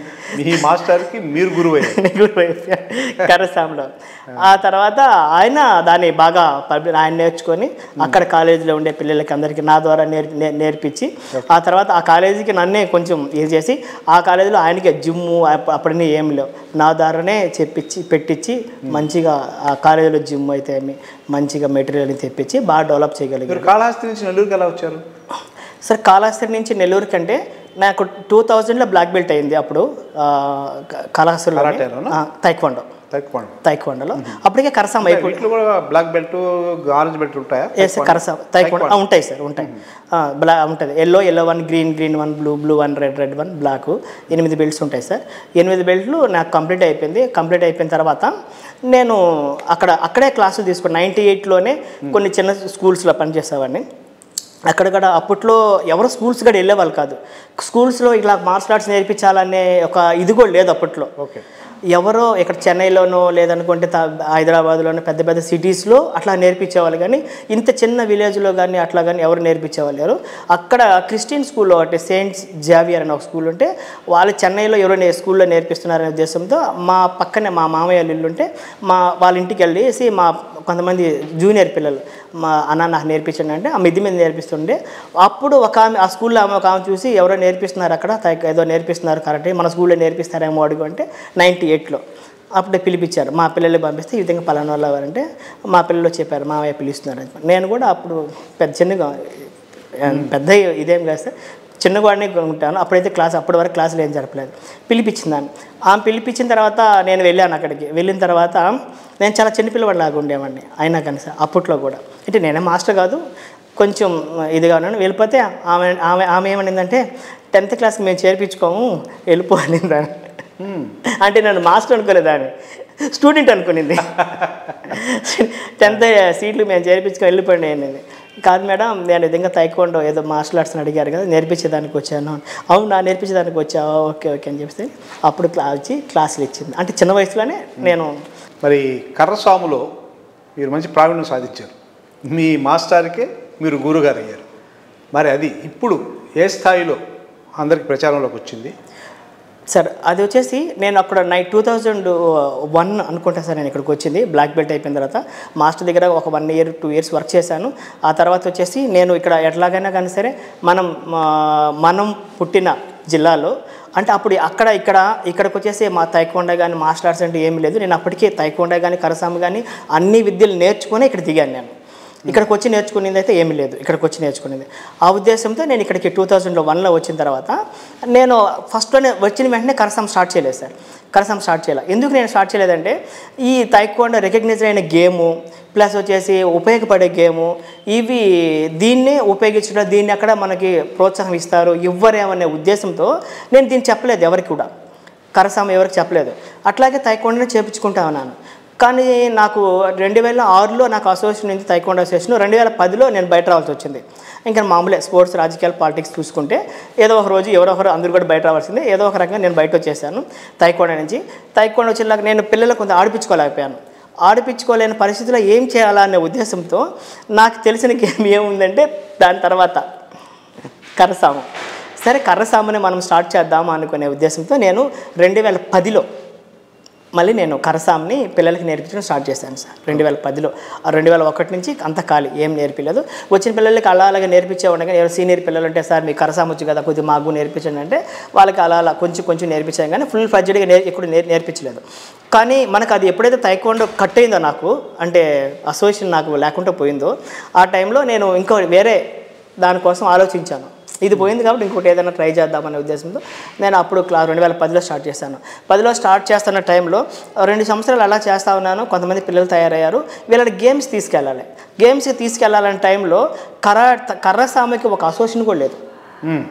మీ మాస్టర్కి మీరు గురువు అయ్యారు కరసాంలో ఆ తర్వాత ఆయన దాన్ని బాగా పబ్లి ఆయన నేర్చుకొని అక్కడ కాలేజీలో ఉండే పిల్లలకి అందరికీ నా ద్వారా నేర్ నే- నేర్పించి ఆ తర్వాత ఆ కాలేజీకి నన్నే కొంచెం ఇది చేసి ఆ కాలేజీలో ఆయనకి జిమ్ము అప్ప- అప్పుడన్నీ ఏం లేవు నా ద్వారానే చెప్పించి పెట్టించి మంచిగా ఆ కాలేజీలో జిమ్ అయితే ఏమి మంచిగా మెటీరియల్ని తెప్పించి బాగా డెవలప్ చేయగలిగారు మీరు కాళహస్తి నుంచి నెల్లూరుకి ఎలా వచ్చారు సార్ కాళహస్తి నుంచి నెల్లూరు కంటే నాకు టూ థౌజండ్లో బ్లాక్ బెల్ట్ అయింది అప్పుడు ఆ, క- కాళహస్తిలో కరాటేలోనా? తైక్వాండో తక్కువ తైక్వాండోలో అప్పటికే కరసాం అయిపోయి వీటిలో కూడా బ్లాక్ బెల్ట్ ఆరెంజ్ బెల్ట్ ఉంటాయా ఎస్ కరసాం తైక్వాండో ఆ, ఉంటాయి సార్ ఉంటాయి బ్లా ఉంటుంది yellow yellow one green green one blue blue one red red one black ఎనిమిది బెల్ట్స్ ఉంటాయి సార్ ఎనిమిది బెల్ట్లు నాకు కంప్లీట్ అయిపోయింది కంప్లీట్ అయిపోయిన తర్వాత నేను అక్కడ అక్కడే క్లాసులు తీసుకుని నైంటీ ఎయిట్లోనే కొన్ని చిన్న స్కూల్స్లో పనిచేసేవాడిని అక్కడ కూడా అప్పట్లో ఎవరు స్కూల్స్ కూడా వెళ్ళేవాళ్ళు కాదు స్కూల్స్లో ఇలా మార్షల్ ఆర్ట్స్ నేర్పించాలనే ఒక ఇది కూడా లేదు అప్పట్లో ఓకే ఎవరో ఇక్కడ చెన్నైలోనో లేదనుకుంటే తా- హైదరాబాద్లోనో పెద్ద పెద్ద సిటీస్లో అట్లా నేర్పించేవాళ్ళు కానీ ఇంత చిన్న విలేజ్లో కానీ అట్లా కానీ ఎవరు నేర్పించేవాళ్ళు లేరు అక్కడ క్రిస్టియన్ స్కూల్లో ఒకటి సెయింట్ జావియర్ అనే ఒక స్కూల్ ఉంటే వాళ్ళు చెన్నైలో ఎవరో నే- స్కూల్లో నేర్పిస్తున్నారనే ఉద్దేశంతో మా పక్కనే మా మామయ్య వాళ్ళ ఇల్లు ఉంటే మా వాళ్ళ ఇంటికి వెళ్ళేసి మా కొంతమంది జూనియర్ పిల్లలు మా అన్న నాకు నేర్పించండి అంటే ఆ మిద్ది మీద నేర్పిస్తుండే అప్పుడు ఒక ఆమె ఆ స్కూల్లో ఆమె ఒక ఆమె చూసి ఎవరో నేర్పిస్తున్నారు అక్కడ తై- ఏదో నేర్పిస్తున్నారు కరెక్ట్ మన స్కూల్లో నేర్పిస్తారేమో అడుగు అంటే నైంటీ ఎయిట్లో అప్పుడే పిలిపించారు మా పిల్లల్ని పంపిస్తే ఈ విధంగా పలానా వాళ్ళు ఎవరంటే మా పిల్లలు చెప్పారు మామయ్య పిలుస్తున్నారు అని. నేను కూడా అప్పుడు పెద్ద చిన్నగా పెద్ద ఇదేం కాదు సార్ చిన్నవాడిని ఉంటాను అప్పుడైతే క్లాస్ అప్పటి వరకు క్లాసులు ఏం జరపలేదు పిలిపించింది ఆమె ఆమె పిలిపించిన తర్వాత నేను వెళ్ళాను అక్కడికి వెళ్ళిన తర్వాత నేను చాలా చిన్నపిల్లవాడిలాగా ఉండేవాడిని అయినా కానీ సార్ అప్పట్లో కూడా అంటే నేనే మాస్టర్ కాదు కొంచెం ఇదిగా ఉన్నాను వెళ్ళిపోతే ఆమె ఆమె ఆమె ఏమనిందంటే టెన్త్ క్లాస్కి మేము చేర్పించుకోము వెళ్ళిపో అనింది ఆమె. అంటే నన్ను మాస్టర్ అనుకోలేదాన్ని స్టూడెంట్ అనుకునింది టెన్త్ సీట్లు మేము చేర్పించుకొని వెళ్ళిపోయింది అనింది కాదు మేడం నేను విధంగా తైకోండో ఏదో మార్షల్ ఆర్ట్స్ అని అడిగారు కదా నేర్పించేదానికి వచ్చాను అవునా నేర్పించేదానికి వచ్చావా ఓకే ఓకే అని చెప్పేసి అప్పుడు క్లా వచ్చి క్లాసులు ఇచ్చింది అంటే చిన్న వయసులోనే నేను మరి కర్రస్వాములో మీరు మంచి ప్రావీణ్యం సాధించారు మీ మాస్టర్కే మీరు గురుగారు అయ్యారు మరి అది ఇప్పుడు ఏ స్థాయిలో అందరికి ప్రచారంలోకి వచ్చింది సార్ అది వచ్చేసి నేను అక్కడ నైట్ టూ థౌజండ్ వన్ అనుకుంటా సార్ నేను ఇక్కడికి వచ్చింది బ్లాక్ బెల్ట్ అయిపోయిన తర్వాత మాస్టర్ దగ్గర ఒక one year two years work చేశాను ఆ తర్వాత వచ్చేసి నేను ఇక్కడ ఎట్లాగైనా కానీ సరే మనం ఆ, మనం పుట్టిన జిల్లాలో అంటే అప్పుడు అక్కడ ఇక్కడ ఇక్కడికి వచ్చేసి మా తైకోండా కానీ మార్షల్ ఆర్ట్స్ అంటే ఏమీ లేదు నేను అప్పటికే తైకోండా కానీ కరసాము కానీ అన్ని విద్యలు నేర్చుకొని ఇక్కడ దిగాను నేను ఇక్కడికి వచ్చి నేర్చుకునేది అయితే ఏమీ లేదు ఇక్కడికి వచ్చి నేర్చుకునేది ఆ ఉద్దేశంతో నేను ఇక్కడికి టూ థౌజండ్లో వన్లో వచ్చిన తర్వాత నేను ఫస్ట్లోనే వచ్చిన వెంటనే కరసం స్టార్ట్ చేయలేదు సార్ కరసం స్టార్ట్ చేయాలి ఎందుకు నేను స్టార్ట్ చేయలేదంటే ఈ తైక్వాండో రికగ్నైజ్ అయిన గేము ప్లస్ వచ్చేసి ఉపయోగపడే గేము ఇవి దీన్నే ఉపయోగించడం దీన్ని అక్కడ మనకి ప్రోత్సాహం ఇస్తారు ఇవ్వరేమనే ఉద్దేశంతో నేను దీన్ని చెప్పలేదు ఎవరికి కూడా కరసామ ఎవరికి చెప్పలేదు అట్లాగే తైకోండనే చేపించుకుంటా ఉన్నాను కానీ నాకు రెండు వేల ఆరులో నాకు అసోసియేషన్ నుంచి తైకొండ అసోసియేషన్ రెండు వేల పదిలో నేను బయట రావాల్సి వచ్చింది ఇంకా మామూలే స్పోర్ట్స్ రాజకీయాలు పాలిటిక్స్ చూసుకుంటే ఏదో ఒక రోజు ఎవరో ఒకరు అందరూ కూడా బయట రావాల్సిందే ఏదో ఒక రకంగా నేను బయట వచ్చేసాను తైకొండ నుంచి తైకొండ వచ్చినాక నేను పిల్లలకు కొంత ఆడిపించుకోలేకపోయాను ఆడిపించుకోలేని పరిస్థితిలో ఏం చేయాలా అనే ఉద్దేశంతో నాకు తెలిసిన గేమ్ ఏముందంటే దాని తర్వాత కర్రసాము సరే కర్రసాముని మనం స్టార్ట్ చేద్దాం అనుకునే ఉద్దేశంతో నేను రెండు వేల పదిలో మళ్ళీ నేను కరసాంని పిల్లలకి నేర్పించడం స్టార్ట్ చేశాను సార్ రెండు వేల పదిలో రెండు వేల ఒకటి నుంచి అంత ఖాళీ ఏం నేర్పించలేదు వచ్చిన పిల్లలకి అలా అలాగే నేర్పించే ఉండగా ఎవరు సీనియర్ పిల్లలు ఉంటే సార్ మీకు కరసాం వచ్చు కదా కొద్దిగా మాకు నేర్పించండి అంటే వాళ్ళకి అలా అలా కొంచెం కొంచెం నేర్పించాను కానీ ఫుల్ ఫ్లడ్జెడ్గా నేర్ ఎప్పుడు నేర్ నేర్పించలేదు కానీ మనకు అది ఎప్పుడైతే తైకోండో కట్ అయిందో నాకు అంటే అసోసియేషన్ నాకు లేకుండా పోయిందో ఆ టైంలో నేను ఇంకో వేరే దానికోసం ఆలోచించాను ఇది పోయింది కాబట్టి ఇంకోటి ఏదైనా ట్రై చేద్దామనే ఉద్దేశంతో నేను అప్పుడు క్లాస్ రెండు వేల పదిలో స్టార్ట్ చేశాను పదిలో స్టార్ట్ చేస్తున్న టైంలో రెండు సంవత్సరాలు అలా చేస్తా ఉన్నాను కొంతమంది పిల్లలు తయారయ్యారు వీళ్ళని గేమ్స్ తీసుకెళ్ళాలి గేమ్స్కి తీసుకెళ్ళాలనే టైంలో కర్ర కర్రసామికి ఒక అసోసియేషన్ కూడా లేదు మ్మ్.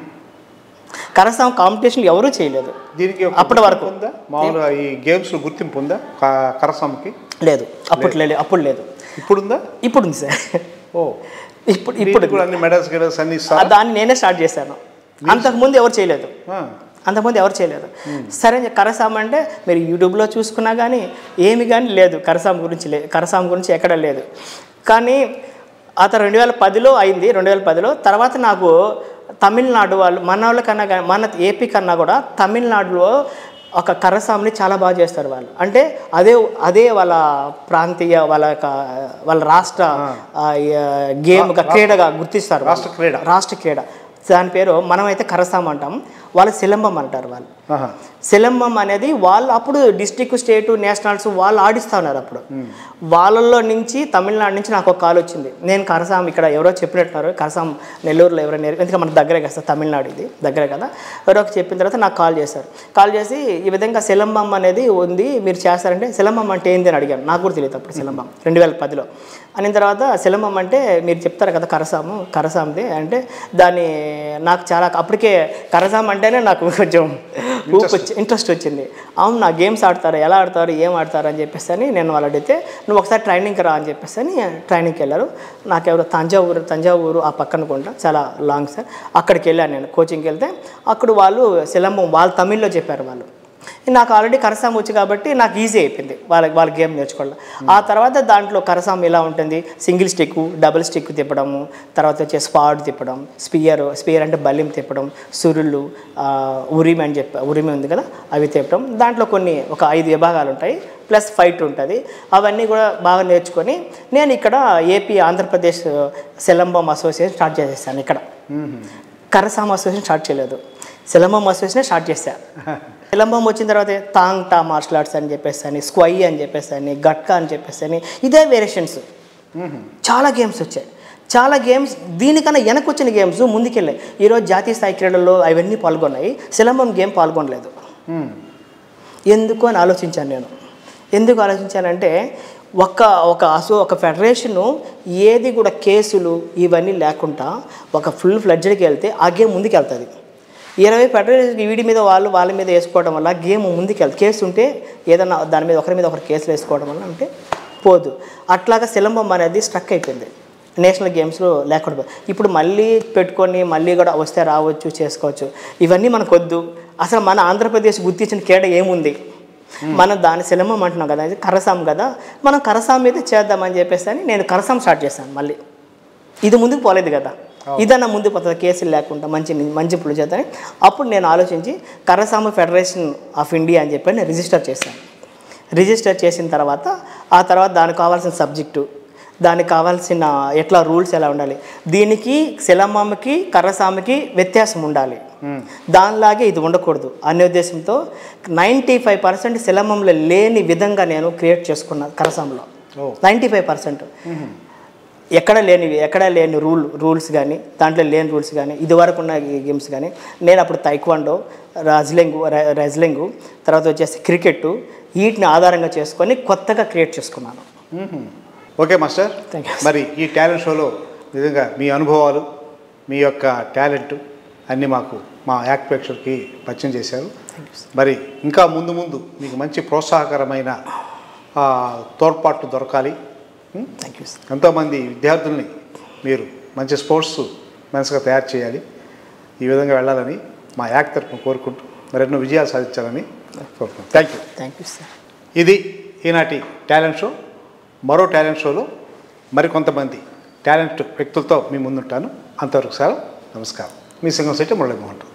కర్రసామ కాంపిటీషన్ ఎవరూ చేయలేదు దీనికి ఒక అప్పటి వరకు. గుర్తింపు ఉందా మామూలుగా ఈ గేమ్స్లో గుర్తింపు ఉందా క- కరసాముకి లేదు అప్పుడు లేదు అప్పుడు లేదు ఇప్పుడుందా ఇప్పుడు ఉంది సార్ ఓ ఇప్పుడు ఇప్పుడు ఇప్పుడు కూడా అన్ని మెడల్స్ గిడల్స్ అన్ని ఆ ఇస్తారా దాన్ని నేనే స్టార్ట్ చేశాను అంతకుముందు ఎవరు చేయలేదు ఆ. అంతకుముందు ఎవరు చేయలేదు సరే అని కరసాం అంటే మీరు యూట్యూబ్లో చూసుకున్నా కానీ ఏమి కానీ లేదు కరసాం గురించి లే కరసాం గురించి ఎక్కడ లేదు కానీ అతను రెండు వేల పదిలో అయింది రెండు వేల పదిలో తర్వాత నాకు తమిళనాడు వాళ్ళు మన వాళ్ళ కన్నా గా- మన ఏపీ కన్నా కూడా తమిళనాడులో ఒక కర్రసాంని చాలా బాగా చేస్తారు వాళ్ళు అంటే అదే అదే వాళ్ళ ప్రాంతీయ వాళ్ళ యొక్క వాళ్ళ రాష్ట్ర ఆ, ఈ, గేమ్ క్రీడగా గుర్తిస్తారు వాళ్ళు. రాష్ట్ర క్రీడ. రాష్ట్ర క్రీడ దాని పేరు మనమైతే కరసాం అంటాం వాళ్ళు సిలంబం అంటారు వాళ్ళు ఆహా. సిలంబం అనేది వాళ్ళు అప్పుడు డిస్టిక్ స్టేటు నేషనల్స్ వాళ్ళు ఆడిస్తూ ఉన్నారు అప్పుడు వాళ్ళల్లో నుంచి తమిళనాడు నుంచి నాకు ఒక కాల్ వచ్చింది నేను కరసాం ఇక్కడ ఎవరో చెప్పినట్టున్నారు కరసాం నెల్లూరులో ఎవరో నేర్పి ఎందుకంటే మన దగ్గరే కదా సార్ తమిళనాడు ఇది దగ్గరే కదా ఎవరో ఒక చెప్పిన తర్వాత నాకు కాల్ చేశారు కాల్ చేసి ఈ విధంగా సిలంబం అనేది ఉంది మీరు చేస్తారంటే సిలంబం అంటే ఏంది అని అడిగాను నాకు కూడా తెలియదు అప్పుడు సిలంబం రెండు వేల పదిలో అనిన తర్వాత సిలంబం అంటే మీరు చెప్తారు కదా కరసాము కరసాంది అంటే దాన్ని నాకు చాలా అప్పటికే కరసాం అంటేనే నాకు కొంచెం ఊపు వచ్చి ఇంట్రెస్ట్ వచ్చింది అవును నా గేమ్స్ ఆడతారు ఎలా ఆడతారు ఏం ఆడతారు అని చెప్పేసి అని నేను వాళ్ళు అడిగితే నువ్వు ఒకసారి ట్రైనింగ్కి రా అని చెప్పేసి అని ట్రైనింగ్కి వెళ్ళారు నాకెవరో తంజావూరు తంజావూరు ఆ పక్కన కొంట చాలా లాంగ్ సార్ అక్కడికి వెళ్ళాను నేను కోచింగ్కి వెళ్తే అక్కడ వాళ్ళు సిలంబం వాళ్ళు తమిళ్లో చెప్పారు వాళ్ళు నాకు ఆల్రెడీ కరసాం వచ్చు కాబట్టి నాకు ఈజీ అయిపోయింది వాళ్ళ వాళ్ళ గేమ్ నేర్చుకోవడం ఆ తర్వాత దాంట్లో కరసాం ఎలా ఉంటుంది సింగిల్ స్టిక్ డబుల్ స్టిక్ తిప్పడము తర్వాత వచ్చే స్పాడ్ తిప్పడం స్పియర్ స్పియర్ అంటే బలిం తిప్పడం సురుళ్ళు ఆ, ఉరిమి అని చెప్పి ఉరిమి ఉంది కదా అవి తిప్పడం దాంట్లో కొన్ని ఒక ఐదు విభాగాలు ఉంటాయి ప్లస్ ఫైట్ ఉంటుంది అవన్నీ కూడా బాగా నేర్చుకొని నేను ఇక్కడ AP Andhra Pradesh Silambam association start చేసేసాను ఇక్కడ కరసాం అసోసియేషన్ స్టార్ట్ చేయలేదు సిలంబం అసోసియేషన్ స్టార్ట్ చేశాను సిలంబం వచ్చిన తర్వాత తాంగ్ టా మార్షల్ ఆర్ట్స్ అని చెప్పేసి అని స్క్వై అని చెప్పేసి అని గట్కా అని చెప్పేసి అని ఇదే వేరియేషన్స్ చాలా గేమ్స్ వచ్చాయి చాలా గేమ్స్ దీనికన్నా వెనక్కి వచ్చిన గేమ్స్ ముందుకెళ్ళాయి ఈరోజు జాతీయ స్థాయి క్రీడల్లో అవన్నీ పాల్గొన్నాయి సిలంబం గేమ్ పాల్గొనలేదు మ్మ్. ఎందుకు అని ఆలోచించాను నేను ఎందుకు ఆలోచించానంటే ఒక ఒక అసో ఒక ఫెడరేషను ఏది కూడా కేసులు ఇవన్నీ లేకుండా ఒక ఫుల్ ఫ్లడ్జ్డ్కి వెళ్తే ఆ గేమ్ ముందుకు వెళ్తుంది ఇరవై ఫెడరేషన్ వీడి మీద వాళ్ళు వాళ్ళ మీద వేసుకోవడం వల్ల గేమ్ ముందుకు వెళ్తుంది కేసు ఉంటే ఏదన్నా దాని మీద ఒకరి మీద ఒకరు కేసులు వేసుకోవడం వల్ల అంటే పోదు అట్లాగా సిలంబం అనేది స్ట్రక్ అయిపోయింది నేషనల్ గేమ్స్లో లేకుండా పోయింది. ఇప్పుడు మళ్ళీ పెట్టుకొని మళ్ళీ కూడా వస్తే రావచ్చు చేసుకోవచ్చు ఇవన్నీ మనకు వద్దు అసలు మన ఆంధ్రప్రదేశ్ గుర్తించిన క్రీడ ఏముంది మనం దాని సిలమం అంటున్నాం కదా ఇది కరసాం కదా మనం కరసాం మీద చేద్దామని చెప్పేసి అని నేను కరసాం స్టార్ట్ చేశాను మళ్ళీ ఇది ముందుకు పోలేదు కదా ఇదన్నా ముందు పోతుంది కేసులు లేకుండా మంచి మంచి పులు చేద్దామని అప్పుడు నేను ఆలోచించి కరసామ ఫెడరేషన్ ఆఫ్ ఇండియా అని చెప్పి నేను రిజిస్టర్ చేశాను రిజిస్టర్ చేసిన తర్వాత ఆ తర్వాత దానికి కావాల్సిన సబ్జెక్టు దానికి కావాల్సిన ఎట్లా రూల్స్ ఎలా ఉండాలి దీనికి శిలమ్మకి కర్రసామకి వ్యత్యాసం ఉండాలి దానిలాగే ఇది ఉండకూడదు అనే ఉద్దేశంతో నైంటీ ఫైవ్ పర్సెంట్ శిలమంలో లేని విధంగా నేను క్రియేట్ చేసుకున్నాను కరసాంలో ఓ. నైంటీ ఫైవ్ పర్సెంట్ ఎక్కడ లేనివి ఎక్కడ లేని రూల్ రూల్స్ కానీ దాంట్లో లేని రూల్స్ కానీ ఇదివరకు ఉన్న గేమ్స్ కానీ నేను అప్పుడు తైక్వాండో రజ్లింగ్ రెజ్లింగ్ తర్వాత వచ్చేసి క్రికెట్ వీటిని ఆధారంగా చేసుకొని కొత్తగా క్రియేట్ చేసుకున్నాను hmm. Okay master Thank you. మరి ఈ టాలెంట్ షోలో నిజంగా మీ అనుభవాలు మీ యొక్క టాలెంట్ అన్నీ మాకు మా యాక్ట్ ప్రేక్షకులకి పరిచయం చేశారు మరి ఇంకా ముందు ముందు మీకు మంచి ప్రోత్సాహకరమైన ఆ, తోడ్పాటు దొరకాలి ఉం? థ్యాంక్ యూ సార్ ఎంతోమంది విద్యార్థుల్ని మీరు మంచి స్పోర్ట్స్ మెన్స్గా తయారు చేయాలి ఈ విధంగా వెళ్ళాలని మా యాక్ తరఫున కోరుకుంటూ మరెన్నో విజయాలు సాధించాలని కోరుకుంటున్నాను thank you thank you sir ఇది ఈనాటి టాలెంట్ షో మరో టాలెంట్ షోలో మరికొంతమంది టాలెంట్ వ్యక్తులతో మీ ముందుంటాను అంతవరకు సార్ నమస్కారం మీ సింగం శెట్టి మురళీమోహన్ రావు